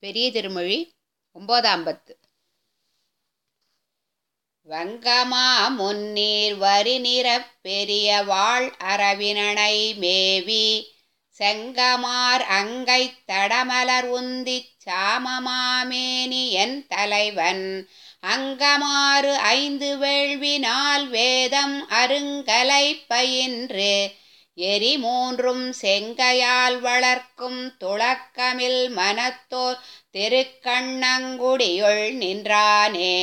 பெரிய திருமொழி ஒம்போதாம் பத்து வங்கமா முன்னீர் வரி நிறப் பெரிய வாழ் அரவினனை மேவி செங்கமார் அங்கைத் தடமலர் உந்திச் சாமமாமேனி என் தலைவன் அங்கமாறு ஐந்து வேள்வினால் வேதம் அருங்கலை பயின்று எரி மூன்றும் செங்கையால் வளர்க்கும் துளக்கமில் மனத்தோர் திருக்கண்ணங்குடியுள் நின்றானே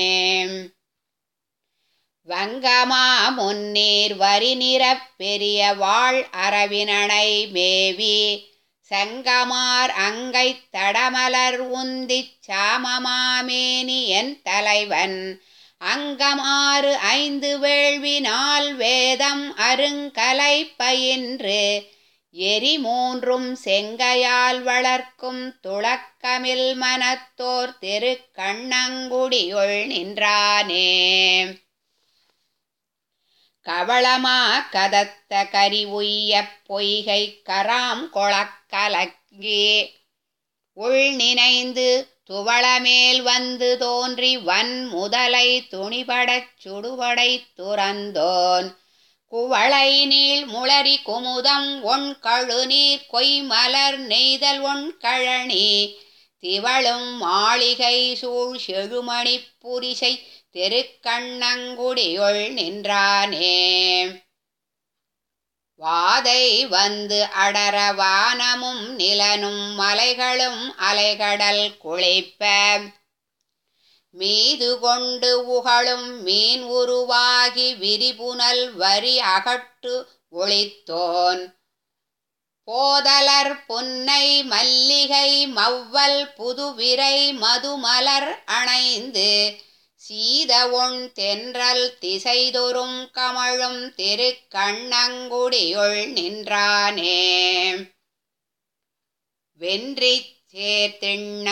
வங்கமா முன்னீர் வரி நிறப் பெரிய வாழ் அரவினனை மேவி செங்கமார் அங்கைத் தடமலர் உந்திச் சாமமாமேனி என் தலைவன் அங்கமாறு ஐந்து வேள்வினால் வேதம் அருங்கலை பயின்று எரி மூன்றும் செங்கையால் வளர்க்கும் துளக்கமில் மனத்தோர் திருக்கண்ணங்குடியுள் நின்றானே கவளமா கதத்த கரி உய்யப் பொய்கை கராம் கொளக்கலங்கி உள் நினைந்து துவளமேல் வந்து தோன்றி வன் முதலை துணிபடச் சுடுபடை துறந்தோன் குவளை நீள் முளரி குமுதம் ஒன் கழுநீர் கொய்மலர் நெய்தல் ஒன் கழனி திவளும் மாளிகை சூழ் செழுமணி புரிசை திருக்கண்ணங்குடியுள் நின்றானே வாதை வந்து அடர வானமும் நிலனும் மலைகளும் அலைகடல் குளிப்ப மீது கொண்டு உகழும் மீன் உருவாகி விரிபுனல் வரி அகட்டு ஒளித்தோன் போதலர் புன்னை மல்லிகை மவ்வல் புதுவிரை மதுமலர் அணைந்து சீத ஒன் தென்றல் திசைதொறும் கமழும் திருக்கண்ணங்குடியுள் நின்றானே வென்றி சேர்த்திண்ண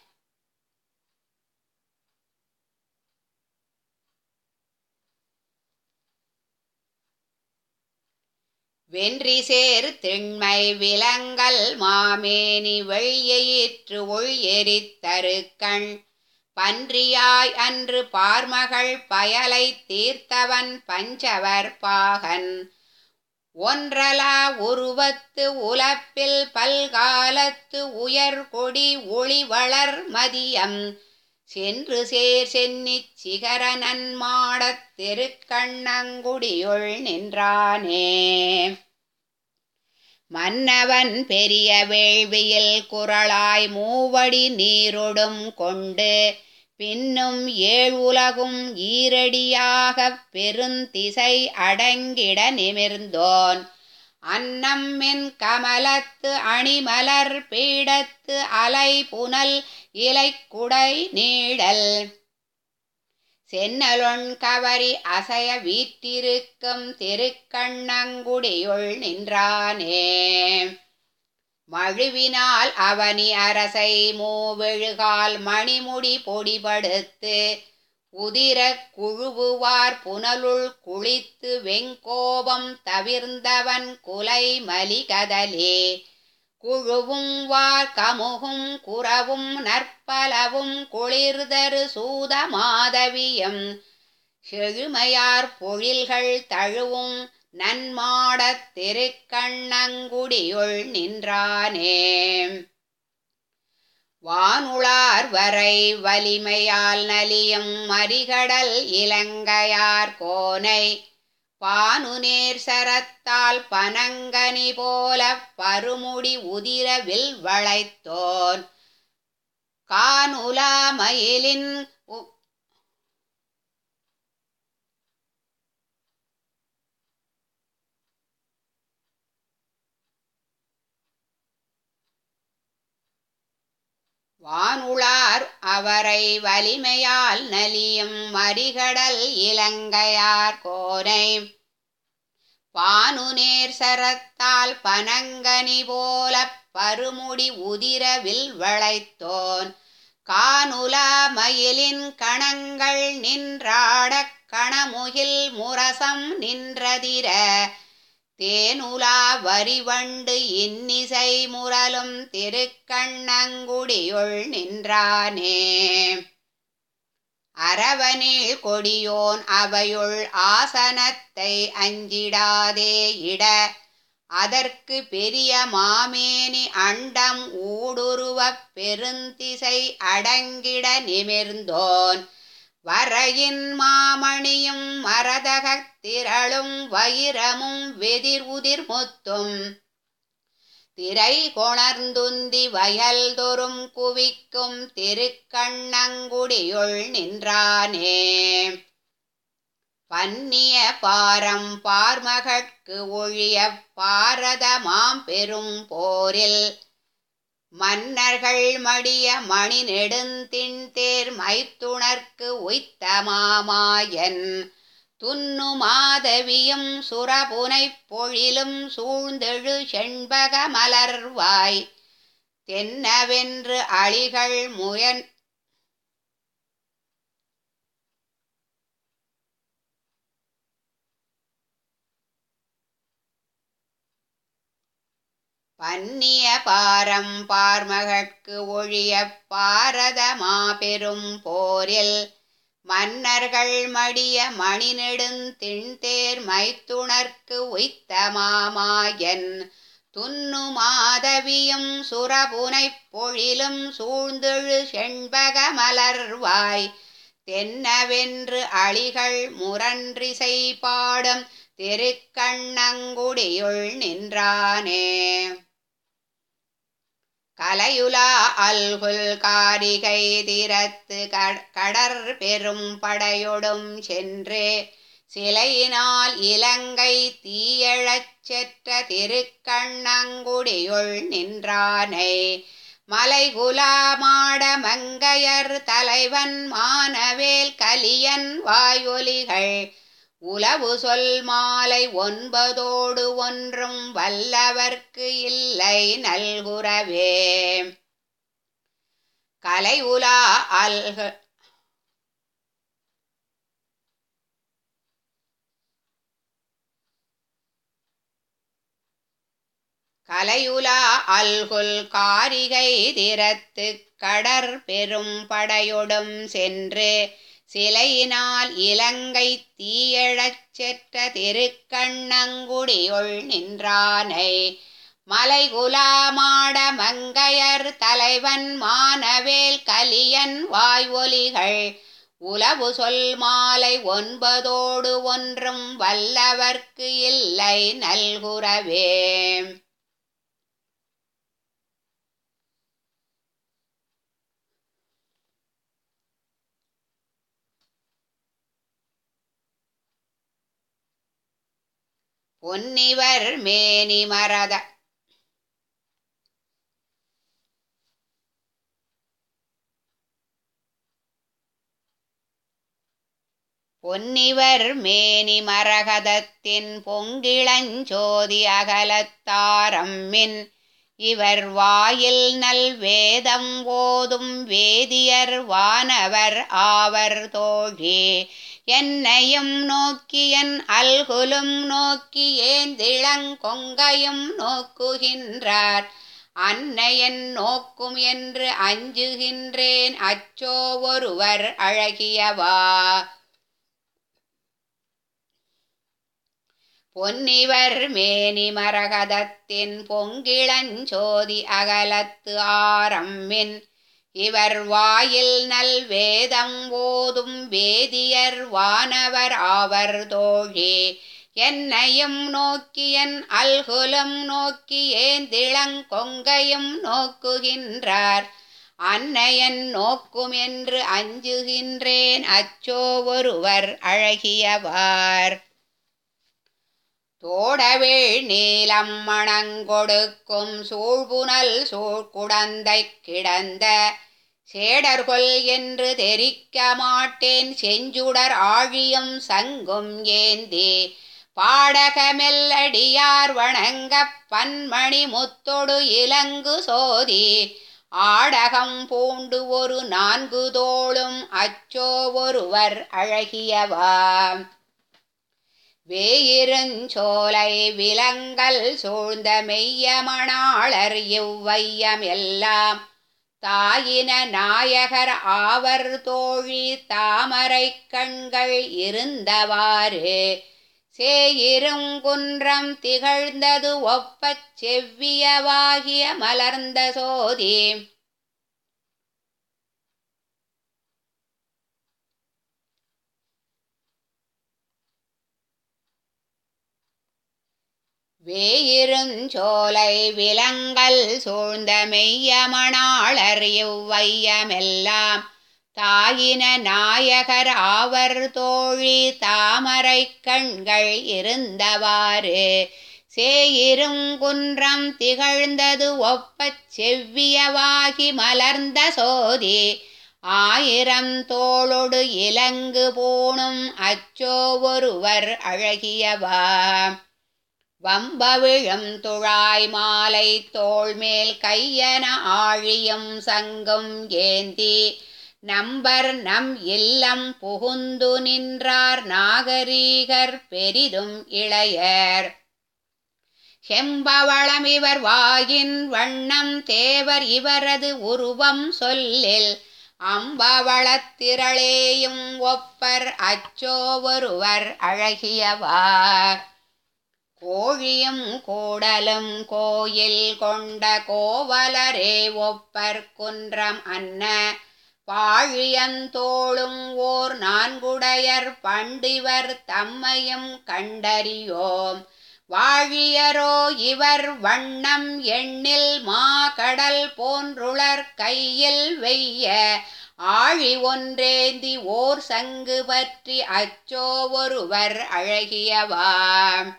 வென்றி சேர் திண்மை விலங்கல் மாமேனி வெள்ளியிற்று உள் எரித்தருக்கண் பன்றியாய் அன்று பார்மகள் பயலை தீர்த்தவன் பஞ்சவர் பாகன் ஒன்றலா உருவத்து உலப்பில் பல்காலத்து உயர் கொடி ஒளி வளர் மதியம் சென்று சேர் சென்னிச் சிகர நன்மாடத் திருக்கண்ணங்குடியுள் நின்றானே மன்னவன் பெரிய வேள்வியில் குரலாய் மூவடி நீரொடும் கொண்டு பின்னும் ஏழ் உலகும் ஈரடியாகப் பெருந்திசை அடங்கிட நிமிர்ந்தோன் அன்னம் என் கமலத்து அணிமலர் பீடத்து அலை புனல் இலைக்குடை நீழல் சென்னலொன் கவரி அசைய வீற்றிருக்கும் திருக்கண்ணங்குடியுள் நின்றானே மழுவினால் அவனி அரசை மூவெழுகால் மணிமுடி பொடிபடுத்து உதிர குழுவுவார் புனலுள் குளித்து வெங்கோபம் தவிர்ந்தவன் குலை மலிகதலே குழுவும் வார் கமுகும் குறவும் நற்பலவும் குளிர்தரு சூத மாதவியம் செழுமையார் பொழில்கள் தழுவும் நன்மாடத் திருக்கண்ணங்குடியுள் நின்றானே வானுளார் வரை வலிமையால் நலியும் மறிகடல் இலங்கையார் கோனை பானுநேர் சரத்தால் பனங்கனி போல பருமுடி உதிரவில் வளைத்தோன் கானுலா மயிலின் வானுளார் அவரை வலிமையால் நலியும் மறிகடல் இலங்கையார் கோனை பானுநேர் சரத்தால் பனங்கனி போல பருமுடி உதிரவில் வளைத்தோன் கானுலா மயிலின் கணங்கள் நின்றாடக் கணமுகில் முரசம் நின்றதிர தேனுலா வரிவண்டு இன்னிசை முரலும் திருக்கண்ணங்குடியுள் நின்றானே அரவனில் கொடியோன் அவையுள் ஆசனத்தை அஞ்சிடாதே இட அதற்கு பெரிய மாமேனி அண்டம் ஊடுருவப் பெருந்திசை அடங்கிட நிமிர்ந்தோன் வரையின் மாமணியும் மரதகத் திரளும் வைரமும் வெதிர் உதிர் முத்தும் திரை கொணர்ந்துந்தி வயல் தொறும் குவிக்கும் திருக்கண்ணங்குடியுள் நின்றானே பன்னிய பாரம் பார்மகட்கு ஒழிய பாரதமாம் பெரும் போரில் மன்னர்கள் மடிய மணி நெடுந்தின்தேர் மைத்துணர்க்கு உய்த்த மாமாயன் துன்னு மாதவியும் சுரபுனைப் பொழிலும் சூழ்ந்தெழு செண்பக மலர்வாய் தென்னவென்று அழிகள் முயன் பன்னிய பாரம் பார்மகட்கு ஒழிய பாரத மாபெரும் போரில் மன்னர்கள் மடிய மணி நெடுந்திண்தேர் மைத்துணர்க்கு உய்த்த மாமாயன் துன்னு மாதவியும் சுரபுனைப் பொழிலும் சூழ்ந்தெழு செண்பக மலர்வாய் தென்னவென்று அழிகள் முரன்றிசை பாடும் திருக்கண்ணங்குடியுள் நின்றானே கலையுலா அல்குல் காரிகை திறத்து கடற் பெரும் படையொடும் சென்று சிலையினால் இலங்கை தீயழச் செற்ற திருக்கண்ணங்குடியுள் நின்றானை மலைகுலா மாட மங்கையர் தலைவன் மானவேல் கலியன் வாயொலிகள் உலவு சொல் மாலை ஒன்பதோடு ஒன்றும் வல்லவர்க்கு இல்லை நல்குறவே கலை உலா அல்க கலையுலா அல்குல் காரிகை திறத்து கடற் பெரும் படையொடும் சென்று சிலையினால் இலங்கை தீயழச் செற்ற திருக்கண்ணங்குடியுள் நின்றானை மலைகுலாமாட மங்கையர் தலைவன் மானவேல் கலியன் வாய்வொலிகள் உலவு சொல் மாலை ஒன்பதோடு ஒன்றும் வல்லவர்க்கு இல்லை நல்குறவே பொன்னிவர் மேனி மரத பொன்னிவர் மேனி மரகதத்தின் பொங்கிளஞ்சோதி அகலத்தாரம்மின் இவர் வாயில் நல் வேதம் ஓதும் வேதியர் வானவர் ஆவர் தோழி என்னையும் நோக்கியன் அல்குலும் நோக்கி ஏந்திளங்கொங்கையும் நோக்குகின்றார் அன்னையன் நோக்கும் என்று அஞ்சுகின்றேன் அச்சோ ஒருவர் அழகியவா பொன்னிவர் மேனி மரகதத்தின் பொங்கிளஞ்சோதி அகலத்து ஆரம்மின் இவர் வாயில் நல் வேதம் ஓதும் வேதியர் வானவர் ஆவர் தோழி என்னையும் நோக்கியன் அல்குலும் நோக்கி ஏந்திளங்கொங்கையும் நோக்குகின்றார் அன்னையன் நோக்கும் என்று அஞ்சுகின்றேன் அச்சோ ஒருவர் அழகியவார் தோடவேள் நீலம் மணங்கொடுக்கும் சூழ்புனல் சூழ்குடந்தை கிடந்த சேடர்கொல் என்று தெரிக்க மாட்டேன் செஞ்சுடர் ஆழியும் சங்கும் ஏந்தி பாடகமெல்லடியார் வணங்க பன்மணி முத்தொடு இலங்கு சோதி ஆடகம் பூண்டு ஒரு நான்கு தோளும் அச்சோ ஒருவர் அழகியவா வேயிருஞ்சோலை விலங்கல் சூழ்ந்த மெய்யமணாளர் இவ்வையம் எல்லாம் தாயின நாயகர் ஆவர் தோழி தாமரை கண்கள் இருந்தவாறு சேயிருங்குன்றம் திகழ்ந்தது ஒப்பச் செவ்வியவாகிய மலர்ந்த சோதி வேயிருஞ்சோலை விலங்கல் சூழ்ந்த மெய்யமணாளர் இவ்வையமெல்லாம் தாயின நாயகர் ஆவர் தோழி தாமரை கண்கள் இருந்தவாறு சேயிருங்குன்றம் திகழ்ந்தது ஒப்பச் செவ்வியவாகி மலர்ந்த சோதி ஆயிரம் தோளொடு இலங்கு பூணும் அச்சோ ஒருவர் அழகியவா வம்பவிழும் துழாய் மாலை தோள்மேல் கையன ஆழியும் சங்கும் ஏந்தி நம்பர் நம் இல்லம் புகுந்து நின்றார் நாகரீகர் பெரிதும் இளையர் செம்பவளம் இவர் வாயின் வண்ணம் தேவர் இவரது உருவம் சொல்லில் அம்பவளத்திரளேயும் ஒப்பர் அச்சோ ஒருவர் அழகியவார் கோழியும் கூடலும் கோயில் கொண்ட கோவலரே ஒப்பர் குன்றம் அன்ன பாழியந்தோளும் ஓர் நான்குடையர் பண்டிவர் தம்மையும் கண்டறியோம் வாழியரோ இவர் வண்ணம் எண்ணில் மாகடல் போன்றுளர் கையில் வெய்ய ஆழி ஒன்றேந்தி ஓர் சங்கு பற்றி அச்சோ ஒருவர் அழகியவாம்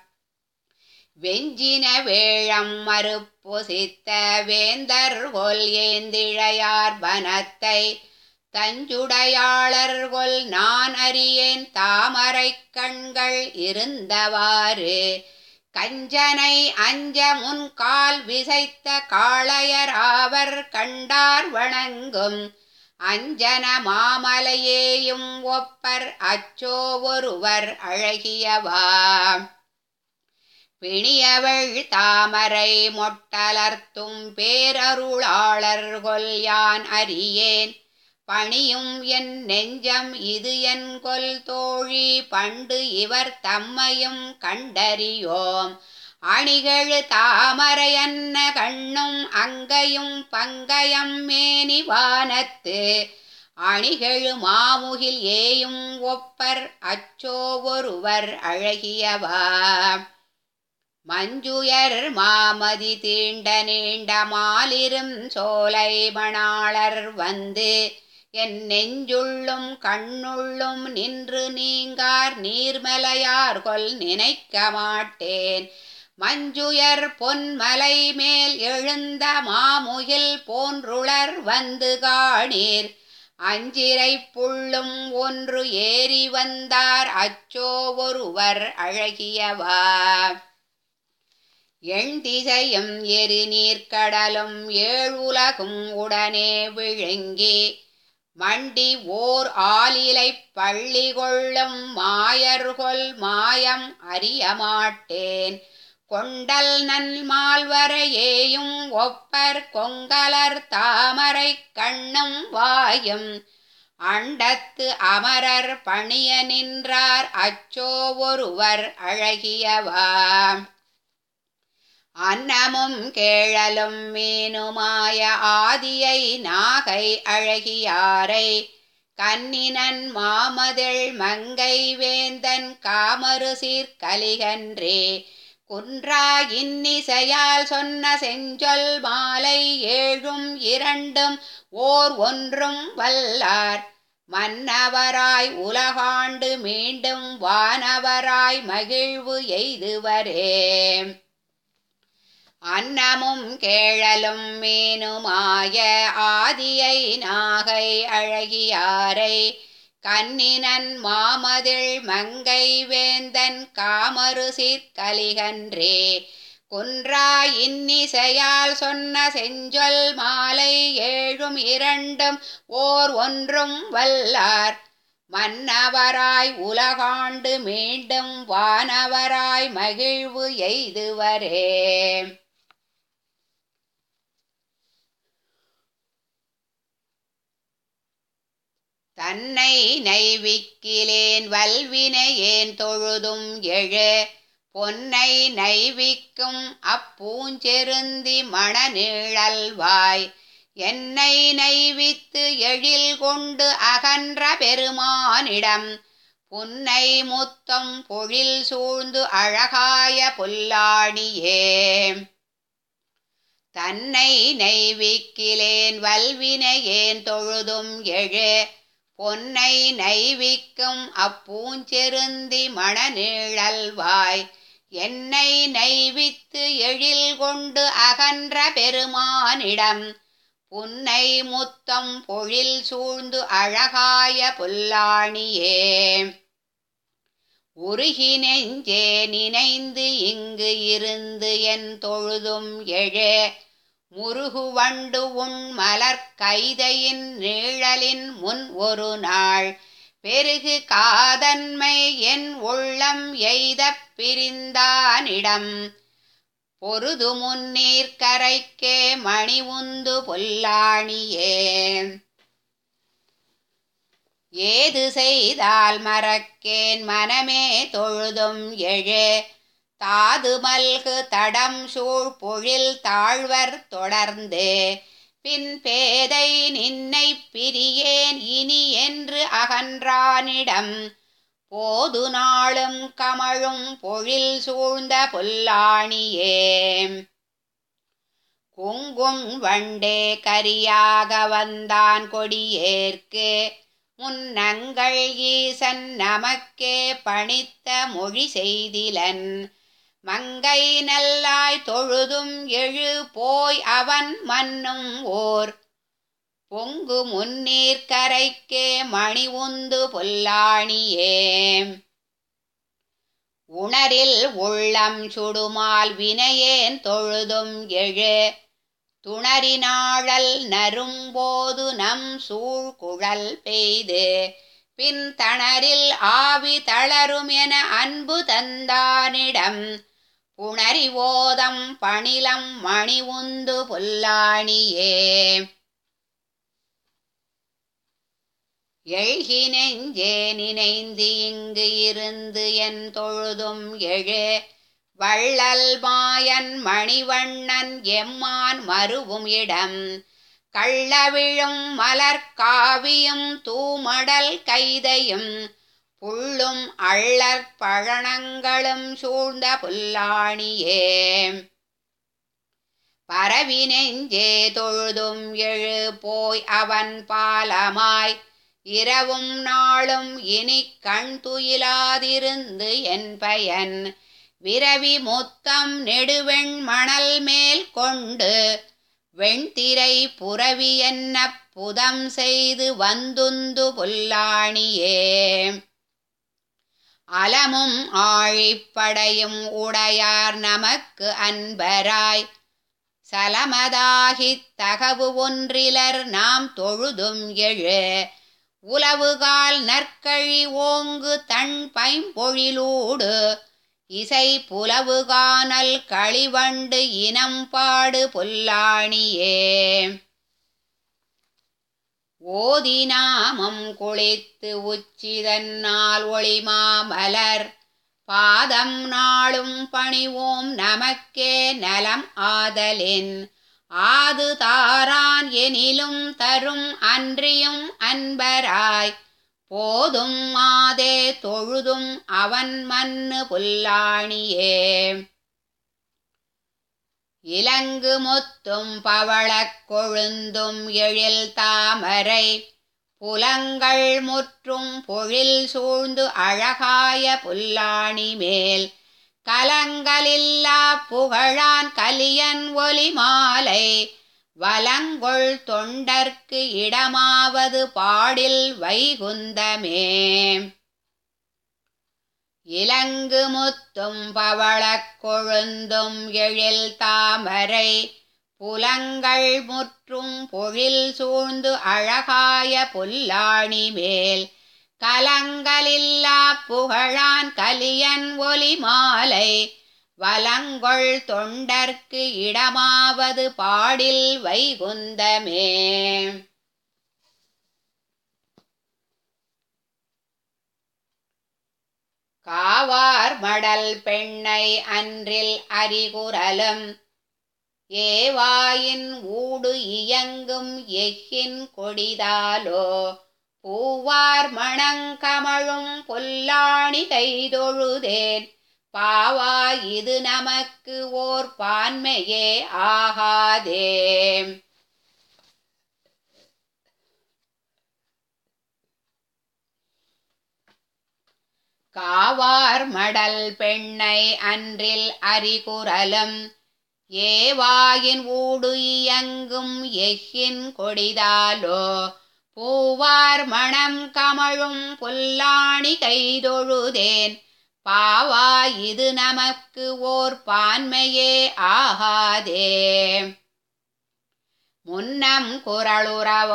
வெஞ்சின வேழம் மறுப்புசித்த வேந்தர் கொல் ஏந்திழையார் வனத்தை தஞ்சுடையாளர் கொல் நான் அறியேன் தாமரை கண்கள் இருந்தவாறு கஞ்சனை அஞ்ச முன் கால் விசைத்த காளையர் ஆவர் கண்டார் வணங்கும் அஞ்சன மாமலையேயும் ஒப்பர் அச்சோ ஒருவர் அழகியவா பிணியவள் தாமரை மொட்டலர்த்தும் பேரருளாளர் கொல் யான் அறியேன் பணியும் என் நெஞ்சம் இது என் கொல் தோழி பண்டு இவர் தம்மையும் கண்டறியோம் அணிகழு தாமரையன்ன கண்ணும் அங்கையும் பங்கயம் மேனி வானத்து அணிகழு மாமுகில் ஏயும் ஒப்பர் அச்சோ ஒருவர் அழகியவா மஞ்சுயர் மாமதி தீண்ட நீண்ட மாலிரும் சோலை மணாளர் வந்து என் நெஞ்சுள்ளும் கண்ணுள்ளும் நின்று நீங்கார் நீர்மலையார் கொல் நினைக்க மாட்டேன் மஞ்சுயர் பொன்மலை மேல் எழுந்த மாமுகில் போன்றுளர் வந்து காணீர் அஞ்சிரை புள்ளும் ஒன்று ஏறி வந்தார் அச்சோ ஒருவர் அழகியவா எண்திசையும் எரி நீர்க்கடலும் ஏழுலகும் உடனே விழுங்கி மண்டி ஓர் ஆலிலை பள்ளி கொள்ளும் மாயர்கொல் மாயம் அறியமாட்டேன் கொண்டல் நன் மால்வரையேயும் ஒப்பர் கொங்கலர் தாமரை கண்ணும் வாயும் அண்டத்து அமரர் பணிய நின்றார் அச்சோ ஒருவர் அழகியவா அன்னமும் கேழலும் மீனுமாய ஆதியை நாகை அழகியாரை கன்னினன் மாமதிள் மங்கை வேந்தன் காமரு சீர்கலிகன்றே குன்றா இன்னிசையால் சொன்ன செஞ்சொல் மாலை ஏழும் இரண்டும் ஓர் ஒன்றும் வல்லார் மன்னவராய் உலகாண்டு மீண்டும் வானவராய் மகிழ்வு எய்துவரே அன்னமும் கேழலும் மீனுமாய ஆதியை நாகை அழகியாரை கன்னினன் மாமதிள் மங்கை வேந்தன் காமரு சீர்கலிகன்றே குன்றா இன்னிசையால் சொன்ன செஞ்சொல் மாலை ஏழும் இரண்டும் ஓர் ஒன்றும் வல்லார் மன்னவராய் உலகாண்டு மீண்டும் வானவராய் மகிழ்வு எய்துவரே தன்னை நைவிக்கிலேன் வல்வினையேன் தொழுதும் எழு பொன்னை நைவிக்கும் அப்பூஞ்செருந்தி மணநிழல்வாய் என்னை நைவித்து எழில் கொண்டு அகன்ற பெருமானிடம் புன்னை முத்தம் பொழில் சூழ்ந்து அழகாய புல்லாணியே தன்னை நைவிக்கிலேன் வல்வினையேன் தொழுதும் எழு பொன்னை நைவிக்கும் அப்பூஞ்செருந்தி மணநிழல்வாய் என்னை நைவித்து எழில் கொண்டு அகன்ற பெருமானிடம் புன்னை முத்தம் பொழில் சூழ்ந்து அழகாய புல்லாணியே உருகி நெஞ்சே நினைந்து இங்கு இருந்து என் தொழுதும் எழு முருகு வண்டு உன் மலர் கைதையின் நீழலின் முன் ஒரு நாள் பெருகு காதன்மை என் உள்ளம் எய்த பிரிந்தானிடம் பொருது முன்னீர் கரைக்கே மணி உந்து பொல்லாணியே ஏது செய்தால் மறக்கேன் மனமே தொழுதும் எழு தாது மல்கு தடம் சூழ் பொழில் தாழ்வர் தொடர்ந்து பின் பேதை நின்னை பிரியேன் இனி என்று அகன்றானிடம் போது நாளும் கமழும் பொழில் சூழ்ந்த பொல்லாணியே குங்குண் வண்டே கரியாக வந்தான் கொடியேற்கு முன்னங்கள் ஈசன் நமக்கே பணித்த மொழி செய்திலன் மங்கை நல்லாய் தொழுதும் எழு போய் அவன் மன்னும் ஓர் பொங்கு முன்னீர் கரைக்கே மணி உந்து பொல்லாணியே உணரில் உள்ளம் சுடுமால் வினையேன் தொழுதும் எழு துணரினாழல் நரும்போது நம் சூழ்குழல் பெய்து பின் தணரில் ஆவி தளரும் என அன்பு தந்தானிடம் புணரி ஓதம் பணிலம் மணி உந்து பொல்லாணியே எழுகி நெஞ்சே நினைந்து இங்கு இருந்து என் தொழுதும் எழு வள்ளல் மாயன் மணிவண்ணன் எம்மான் மருவும் இடம் கள்ளவிழும் மலர் காவியும் தூமடல் கைதையும் புள்ளும் அள்ளற் பழனங்களும் சூழ்ந்த புல்லாணியே பரவி நெஞ்சே தொழுதும் எழு போய் அவன் பாலமாய் இரவும் நாளும் இனி கண் துயிலாதிருந்து என் பயன் விரவி முத்தம் நெடுவெண் மணல் மேல் கொண்டு வெண்திரை புரவி என்ன புதம் செய்து வந்துந்து புல்லாணியே அலமும் ஆழிப்படையும் உடையார் நமக்கு அன்பராய் சலமதாகித் தகவு ஒன்றிலர் நாம் தொழுதும் எழு உலவுகால் நற்கழி ஓங்கு தன் பைம்பொழிலூடு இசை புலவுகானல் களிவண்டு இனம் பாடு பொல்லாணியே ஓதி நாமம் குளித்து உச்சிதன்னால் ஒளிமாமலர் பாதம் நாளும் பணிவோம் நமக்கே நலம் ஆதலின் ஆது தாரான் எனிலும் தரும் அன்றியும் அன்பராய் போதும் மாதே தொழுதும் அவன் மன்னு புல்லாணியே இலங்கு முத்தும் பவளக் கொழுந்தும் எழில் தாமரை புலங்கள் முற்றும் பொழில் சூழ்ந்து அழகாய புல்லாணி மேல் கலங்கலில்லா புகழான் கலியன் ஒலி மாலை வலங்கொள் தொண்டர்க்கு இடமாவது பாடில் வைகுந்தமே இலங்கு முத்தும் பவளக் கொழுந்தும் எழில் தாமரை புலங்கள் முற்றும் பொழில் சூழ்ந்து அழகாய புல்லாணி மேல் கலங்கலில்லா புகழான் கலியன் ஒலி மாலை வலங்கொள் தொண்டர்க்கு இடமாவது பாடில் வைகுந்தமே காவார் மடல் பெண்ணை அன்றில் அறிகுரலும் ஏவாயின் ஊடு இயங்கும் எஃகின் கொடிதாலோ பூவார் மணங்கமழும் பொல்லாணி கைதொழுதேன் பாவா இது நமக்கு ஓர் பான்மையே ஆகாதே காவார் மடல் பெண்ணை அன்றில் அறிகுரலும் ஏவாயின் ஊடு இயங்கும் எஃகின் கொடிதாலோ பூவார் மணம் கமழும் புல்லாணி கைதொழுதேன் பாவா இது நமக்கு ஓர் பான்மையே ஆகாதே முன்னம் குரலுறவ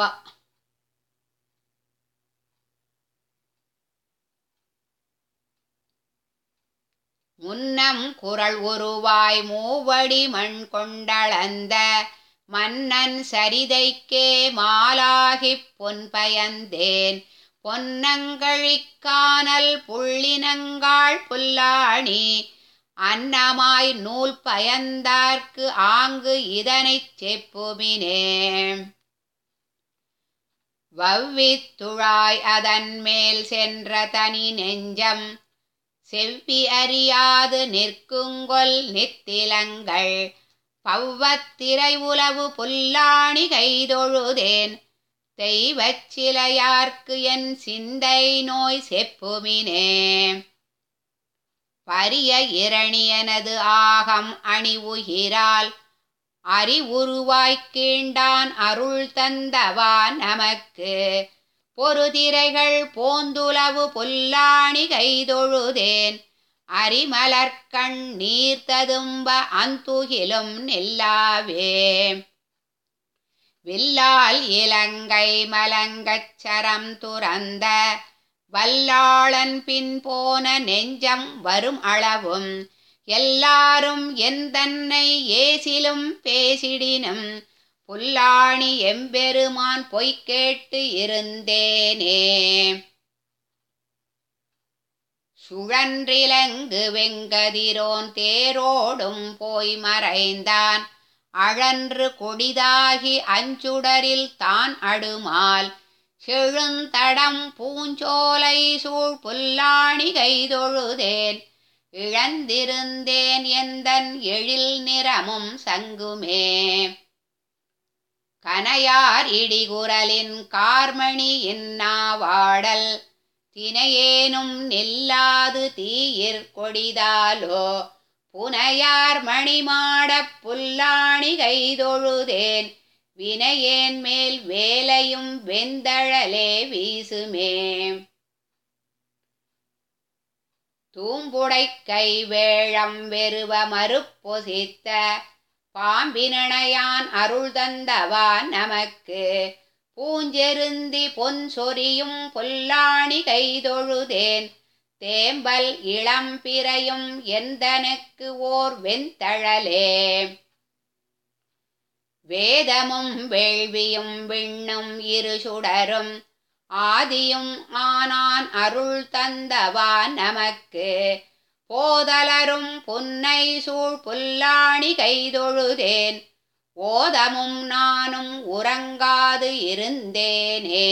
முன்னம் குரல் உருவாய் மூவடி மண் கொண்டளந்த மன்னன் சரிதைக்கே மாலாகிப் பொன் பயந்தேன் பொன்னங்கழிக்கானல் புள்ளினங்காள் புல்லாணி அன்னமாய் நூல் பயந்தார்க்கு ஆங்கு இதனைச் செப்புமினே வவ்வித்துழாய் அதன் மேல் சென்ற தனி நெஞ்சம் செவ்வி அறியாது நிற்குங்கொல் நித்திலங்கள் பவ்வத்திரை உலவு புல்லாணி கைதொழுதேன் தெய்வச் சிலையார்க்கு என் சிந்தை நோய் செப்புமினே பரிய இரணியனது ஆகம் அணிவுகிறால் அறிவுருவாய்க் கீண்டான் அருள் தந்தவா நமக்கு பொறுதிரைகள் போந்துலவு புல்லாணி கைதொழுதேன் அரிமலர்கண் நீர் ததும்ப அந்துகிலும் நில்லாவே வில்லால் இலங்கை மலங்கச் சரம் துறந்த வல்லாளன் பின் போன நெஞ்சம் வரும் அளவும் எல்லாரும் எந்தன்னை ஏசிலும் பேசிடினும் புல்லாணி எம்பெருமான் பொய்க் கேட்டு இருந்தேனே சுழன்றிலங்கு வெங்கதிரோன் தேரோடும் போய் மறைந்தான் அழன்று கொடிதாகி அஞ்சுடரில் தான் அடுமால் செழுந்தடம் பூஞ்சோலை சூழ் புல்லாணி கைதொழுதேன் இழந்திருந்தேன் எந்தன் எழில் நிறமும் சங்குமே கனையார் இடிகுரலின் கார்மணி இன்னாவாடல் தினையேனும் நில்லாது தீயிற் கொடிதாலோ புனையார் மணிமாடப் புல்லாணி கைதொழுதேன் வினையேன் மேல் வேலையும் வெந்தழலே வீசுமே தூம்புடை கை வேழம் வெறுவ மறுப்பொசித்த பாம்பினணையான் அருள் தந்தவா நமக்கு பூஞ்செருந்தி பொன் சொரியும் பொல்லாணி கைதொழுதேன் தேம்பல் இளம்பிறையும் எந்தனுக்கு ஓர் வெண்தழலே வேதமும் வேள்வியும் விண்ணும் இரு சுடரும் ஆதியும் ஆனான் அருள் தந்தவா நமக்கு போதலரும் புன்னை சூழ் புல்லாணி கைதொழுதேன் ஓதமும் நானும் உறங்காது இருந்தேனே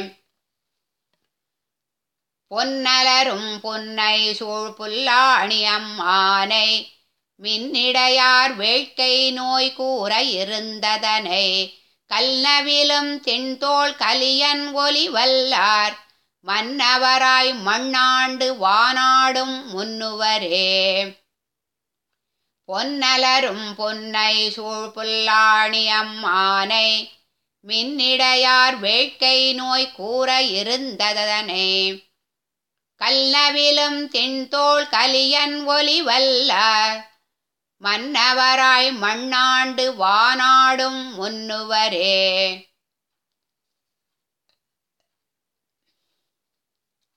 பொன்னலரும் புன்னை சூழ் புல்லாணி அம்மானை மின்னிடையார் வேட்கை நோய் கூற இருந்ததனை கல்நவிலும் தென்தோள் கலியன் ஒலி வல்லார் மன்னவராய் மண்ணாண்டு வானாடும் முன்னுவரே பொன்னலரும் பொன்னை சூழ் புல்லாணி அம்மானை மின்னிடையார் வேட்கை நோய் கூற இருந்ததனை கல்லவிலும் தென்தோள் கலியன் ஒலி வல்லார் மன்னவராய் மண்ணாண்டு வானாடும் முன்னுவரே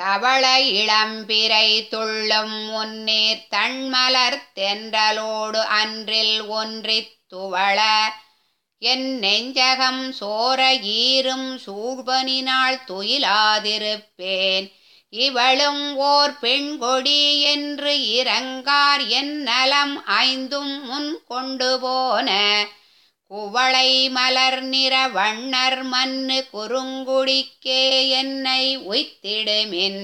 தவள இளம்பிரை துள்ளும் முன்னீர் தண்மலர் தென்றலோடு அன்றில் ஒன்றித் துவள என் நெஞ்சகம் சோர ஈரும் சூழ்பனினால் துயிலாதிருப்பேன் இவளும் ஓர் பெண்கொடி என்று இறங்கார் என் நலம் ஐந்தும் முன் கொண்டு போன குவளை மலர் நிற வண்ணர் மண்ணு குறுங்குடிக்கே என்னை உய்த்திடுமின்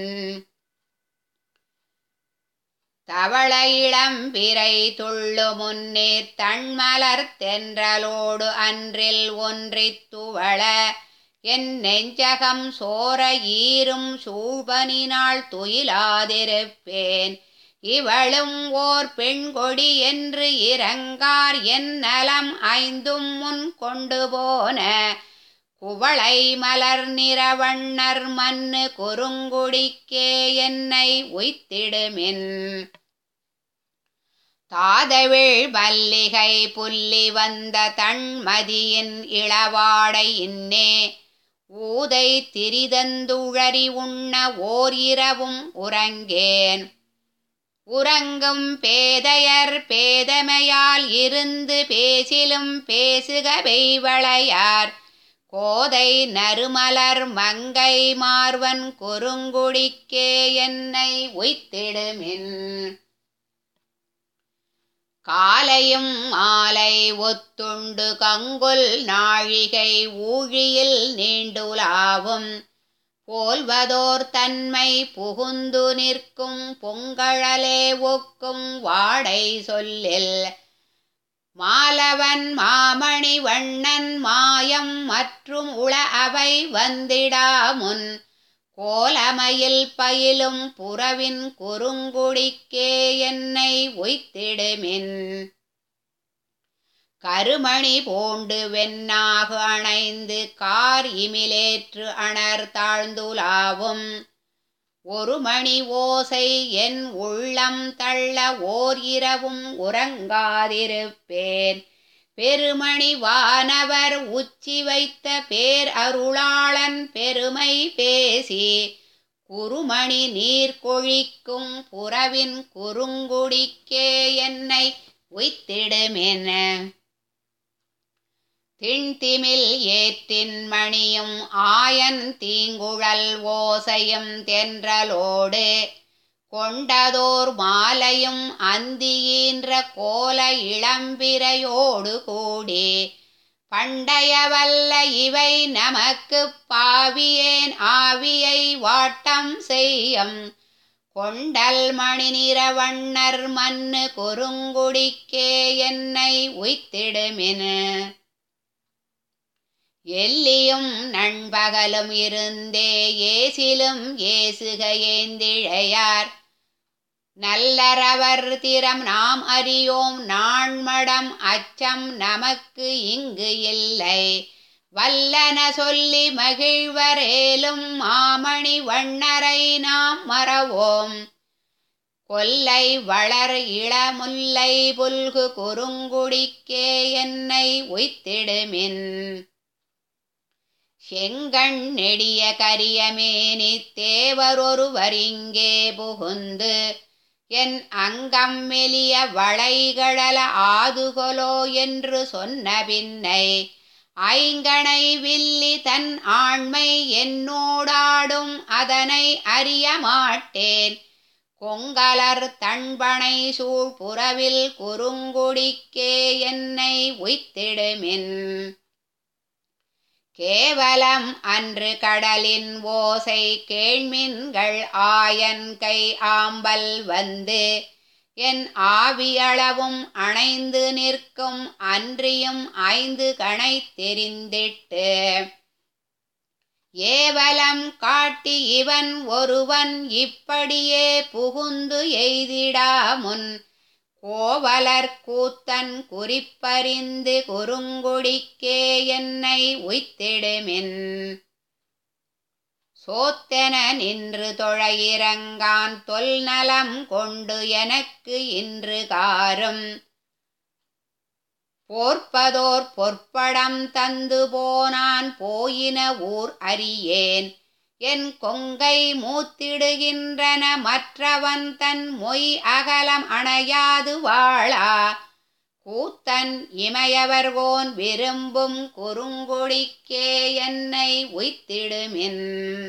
தவள இளம்பிரை துள்ளு முன்னீர் தண்மலர் தென்றலோடு அன்றில் ஒன்றித் துவள என் நெஞ்சகம் சோர ஈரும் சூழ்பனினால் துயிலாதிருப்பேன் இவளும் ஓர் பெண்கொடி என்று இறங்கார் என் நலம் ஐந்தும் முன் கொண்டு போன குவளை மலர் நிறவண்ணர் மண்ணு குறுங்குடிக்கே என்னை உய்த்திடுமின் தாதவிழ் மல்லிகை புல்லி வந்த தன்மதியின் இளவாடை இன்னே ஊதை திரிதந்துழறி உண்ண ஓர் இரவும் உறங்கேன் உறங்கும் பேதையர் பேதமையால் இருந்து பேசிலும் பேசுக பெய்வளையார் கோதை நறுமலர் மங்கை மார்வன் குறுங்குடிக்கே என்னை உய்த்திடுமின் காலையும் மாலை ஒத்துண்டு கங்குல் நாழிகை ஊழியில் நீண்டுலாவும் போல்வதோர் தன்மை புகுந்து நிற்கும் பொங்கழலே ஒக்கும் வாடை சொல்லில் மாலவன் மாமணி வண்ணன் மாயம் மற்றும் உள அவை வந்திடாமுன் கோலமையில் பயிலும் புறவின் குறுங்குடிக்கே என்னை உய்த்திடுமின் கருமணி பூண்டு வெண்ணாகு அணைந்து கார் இமிலேற்று அணர் தாழ்ந்துலாவும் ஒரு மணி ஓசை என் உள்ளம் தள்ள ஓர் இரவும் உறங்காதிருப்பேன் பெருமணி வானவர் உச்சி வைத்த பேர் அருளாளன் பெருமை பேசி குருமணி நீர் கொழிக்கும் புறவின் குறுங்குடிக்கே என்னை உய்த்திடுமென திண்திமில் ஏற்றின் மணியும் ஆயன் தீங்குழல் ஓசையும் தென்றலோடு கொண்டதோர் மாலையும் அந்தியீன்ற கோல இளம்பிரையோடு கூடி பண்டைய வல்ல இவை நமக்கு பாவியேன் ஆவியை வாட்டம் செய்யும் கொண்டல் மணி நிறவண்ணர் மண்ணு குறுங்குடிக்கே என்னை உய்த்திடுமின் எல்லியும் நண்பகலும் இருந்தே ஏசிலும் ஏசுக ஏந்திழையார் நல்லரவர் திறம் நாம் அறியோம் நாண்மடம் அச்சம் நமக்கு இங்கு இல்லை வல்லன சொல்லி மகிழ்வரேலும் மாமணி வண்ணரை நாம் மறவோம் கொல்லை வளர் இளமுல்லை புல்கு குறுங்குடிக்கே என்னை உய்த்திடுமின் செங்கண் நெடிய கரியமேனி தேவரொருவரிங்கே புகுந்து என் அங்கம் மெலிய வளைகடல ஆதுகொலோ என்று சொன்ன பின்னை ஐங்கணை வில்லி தன் ஆண்மை என்னோடாடும் அதனை அறிய மாட்டேன் கொங்கலர் தண்பனை சூழ் புறவில் குறுங்குடிக்கே என்னை உய்த்திடுமின் கேவலம் அன்று கடலின் ஓசை கேள்மின்கள் ஆயன் கை ஆம்பல் வந்து என் ஆவியளவும் அணைந்து நிற்கும் அன்றியும் ஐந்து கணை தெரிந்திட்டு ஏவலம் காட்டி இவன் ஒருவன் இப்படியே புகுந்து எய்திடாமுன் கோவலர் கூத்தன் குறிப்பறிந்து குறுங்குடிக்கே என்னை உய்த்திடுமின் சோத்தென நின்று தொழ இறங்கான் தொல்நலம் கொண்டு எனக்கு இன்று காரும் போர்ப்பதோர் பொற்படம் தந்து போனான் போயின ஊர் அறியேன் என் கொங்கை மூத்திடுகின்றன மற்றவன் தன் மொய் அகலம் அணையாது வாழா கூத்தன் இமையவர்கோன் விரும்பும் குறுங்குடிக்கே என்னை உய்த்திடுமின்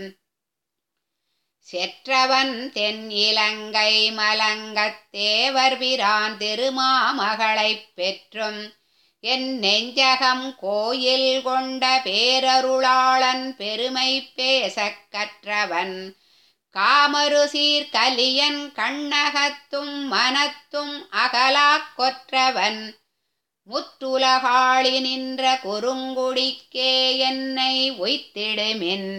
செற்றவன் தென் இலங்கை மலங்கத் தேவர் பிரான் திருமாமகளைப் பெற்றும் என் நெஞ்சகம் கோயில் கொண்ட பேரருளாளன் பெருமை பேசக் கற்றவன் காமரு சீர்கலியன் கண்ணகத்தும் மனத்தும் அகலாக் கொற்றவன் முற்றுலகாளி நின்ற குறுங்குடிக்கே என்னை உய்த்திடுமின்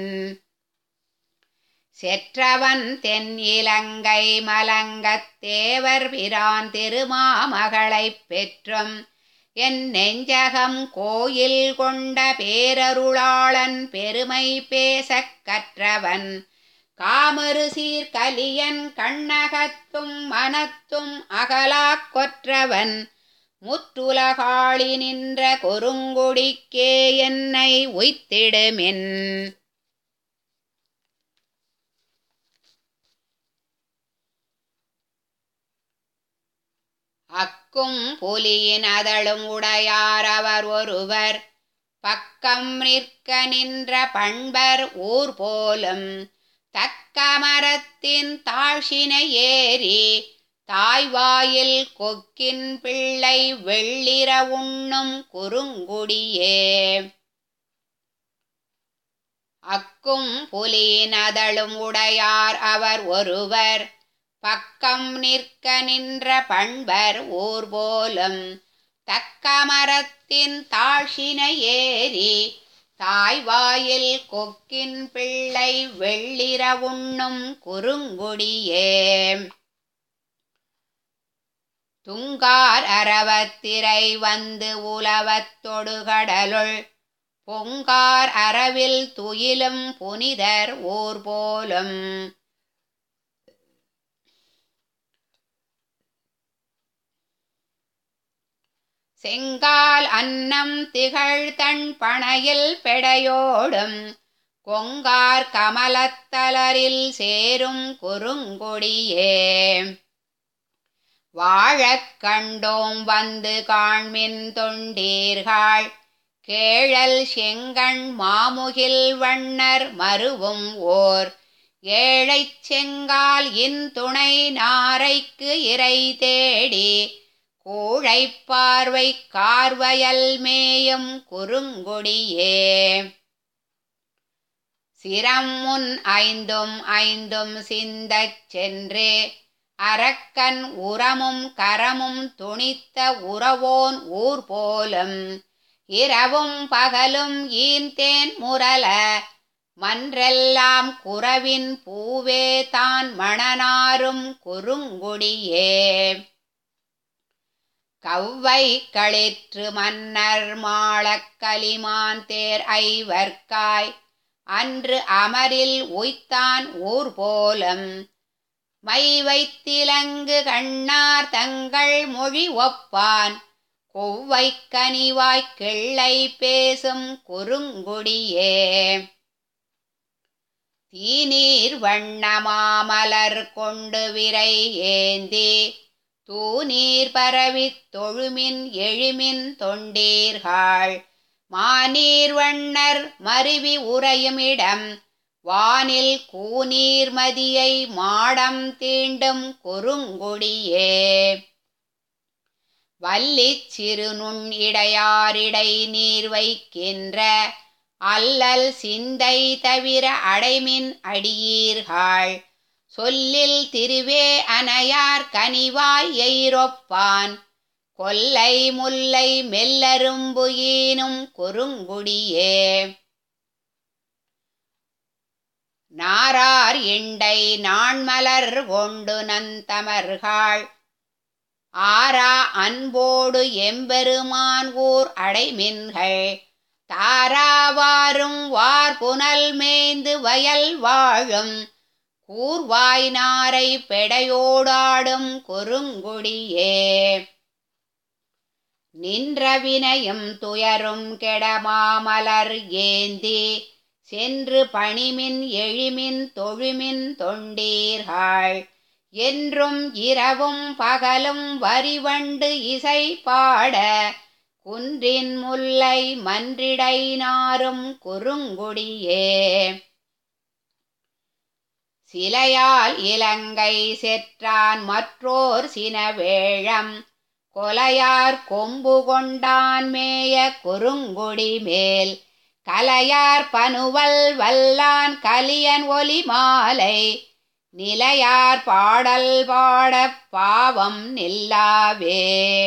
செற்றவன் தென் இலங்கை மலங்கத் தேவர் பிரான் திருமாமகளைப் பெற்றும் என் நெஞ்சகம் கோயில் கொண்ட பேரருளாளன் பெருமை பேசக் கற்றவன் காமரு சீர்கலியன் கண்ணகத்தும் மனத்தும் அகலாக் கொற்றவன் முற்றுலகாளி நின்ற குறுங்குடிக்கே என்னை உய்த்திடுமென் அக்கும் புலியின் அதழும் உடையார் அவர் ஒருவர் பக்கம் நிற்க நின்ற பண்பர் ஊர் போலும் தக்க மரத்தின் தாழ்ச்சினை ஏறி தாய்வாயில் கொக்கின் பிள்ளை வெள்ளிர உண்ணும் குறுங்குடியே அக்கும் புலியின் அதழும் உடையார் அவர் ஒருவர் பக்கம் நிற்க நின்ற பண்பர் ஊர் போலும் தக்க மரத்தின் தாழ்ச்சினை ஏறி தாய்வாயில் கொக்கின் பிள்ளை வெள்ளிர உண்ணும் குறுங்குடியே துங்கார் அரவத்திரை வந்து உலவத் தொடுகடலுள் பொங்கார் அரவில் துயிலும் புனிதர் ஊர் போலும் செங்கால் அன்னம் திகழ் தன் பனையில் பெடையோடும் கொங்கார் கமலத்தலரில் சேரும் குறுங்கொடியே வாழக் கண்டோம் வந்து காண்மின் தொண்டீர்கள் கேழல் செங்கண் மாமுகில் வண்ணர் மருவும் ஓர் ஏழைச் செங்கால் இன் துணை நாரைக்கு இறை தேடி கூழைப் பார்வை கார்வயல் மேயும் குறுங்கொடியே சிரம் முன் ஐந்தும் ஐந்தும் சிந்தச் சென்று அரக்கன் உரமும் கரமும் துணித்த உறவோன் ஊர் போலும் இரவும் பகலும் ஈந்தேன் முரல மன்றெல்லாம் குறவின் பூவே தான் மணனாரும் குறுங்குடியே கவ்வை களிற்று மன்னர் மாளக் கலிமான் தேர் ஐவர்க்காய் அன்று அமரில் உய்த்தான் ஊர் போலும் மை வைத்திலங்கு கண்ணார் தங்கள் மொழி ஒப்பான் கொவ்வை கனிவாய்க் கிள்ளை பேசும் குறுங்குடியே தீநீர் வண்ணமாமலர் கொண்டு விரை ஏந்தி தூநீர் பரவித் தொழுமின் எழுமின் தொண்டீர்கள் மாநீர் வண்ணர் மருவி உறையும் இடம் வானில் கூநீர் மதியை மாடம் தீண்டும் குறுங்குடியே வல்லிச் சிறுநுண் இடையாரிடை நீர் வைக்கின்ற அல்லல் சிந்தை தவிர அடைமின் அடியீர்கள் சொல்லில் திருவே அனையார் கனிவாய் எயிரொப்பான் கொல்லை முல்லை மெல்லரும்பு ஈனும் குறுங்குடியே நாரார் இண்டை நாண்மலர் கொண்டு நந்தமர்கள் ஆரா அன்போடு எம்பெருமான் ஊர் அடைமின்கள் தாராவாரும் வார் புனல் மேய்ந்து வயல் வாழும் கூர்வாய் நாரை பெடையோடாடும் குறுங்குடியே நின்ற வினையும் துயரும் கெடமாமலர் ஏந்தி சென்று பணிமின் எழிமின் தொழுமின் தொண்டீர்கள் என்றும் இரவும் பகலும் வரிவண்டு இசை பாட குன்றின் முல்லை மன்றிடை நாரும் குறுங்குடியே சிலையால் இலங்கை செற்றான் மற்றோர் சினவேழம் கொலையார் கொம்பு கொண்டான் மேய குறுங்குடி மேல் கலையார் பனுவல் வல்லான் கலியன் ஒலி மாலை நிலையார் பாடல் பாட பாவம் நில்லாவே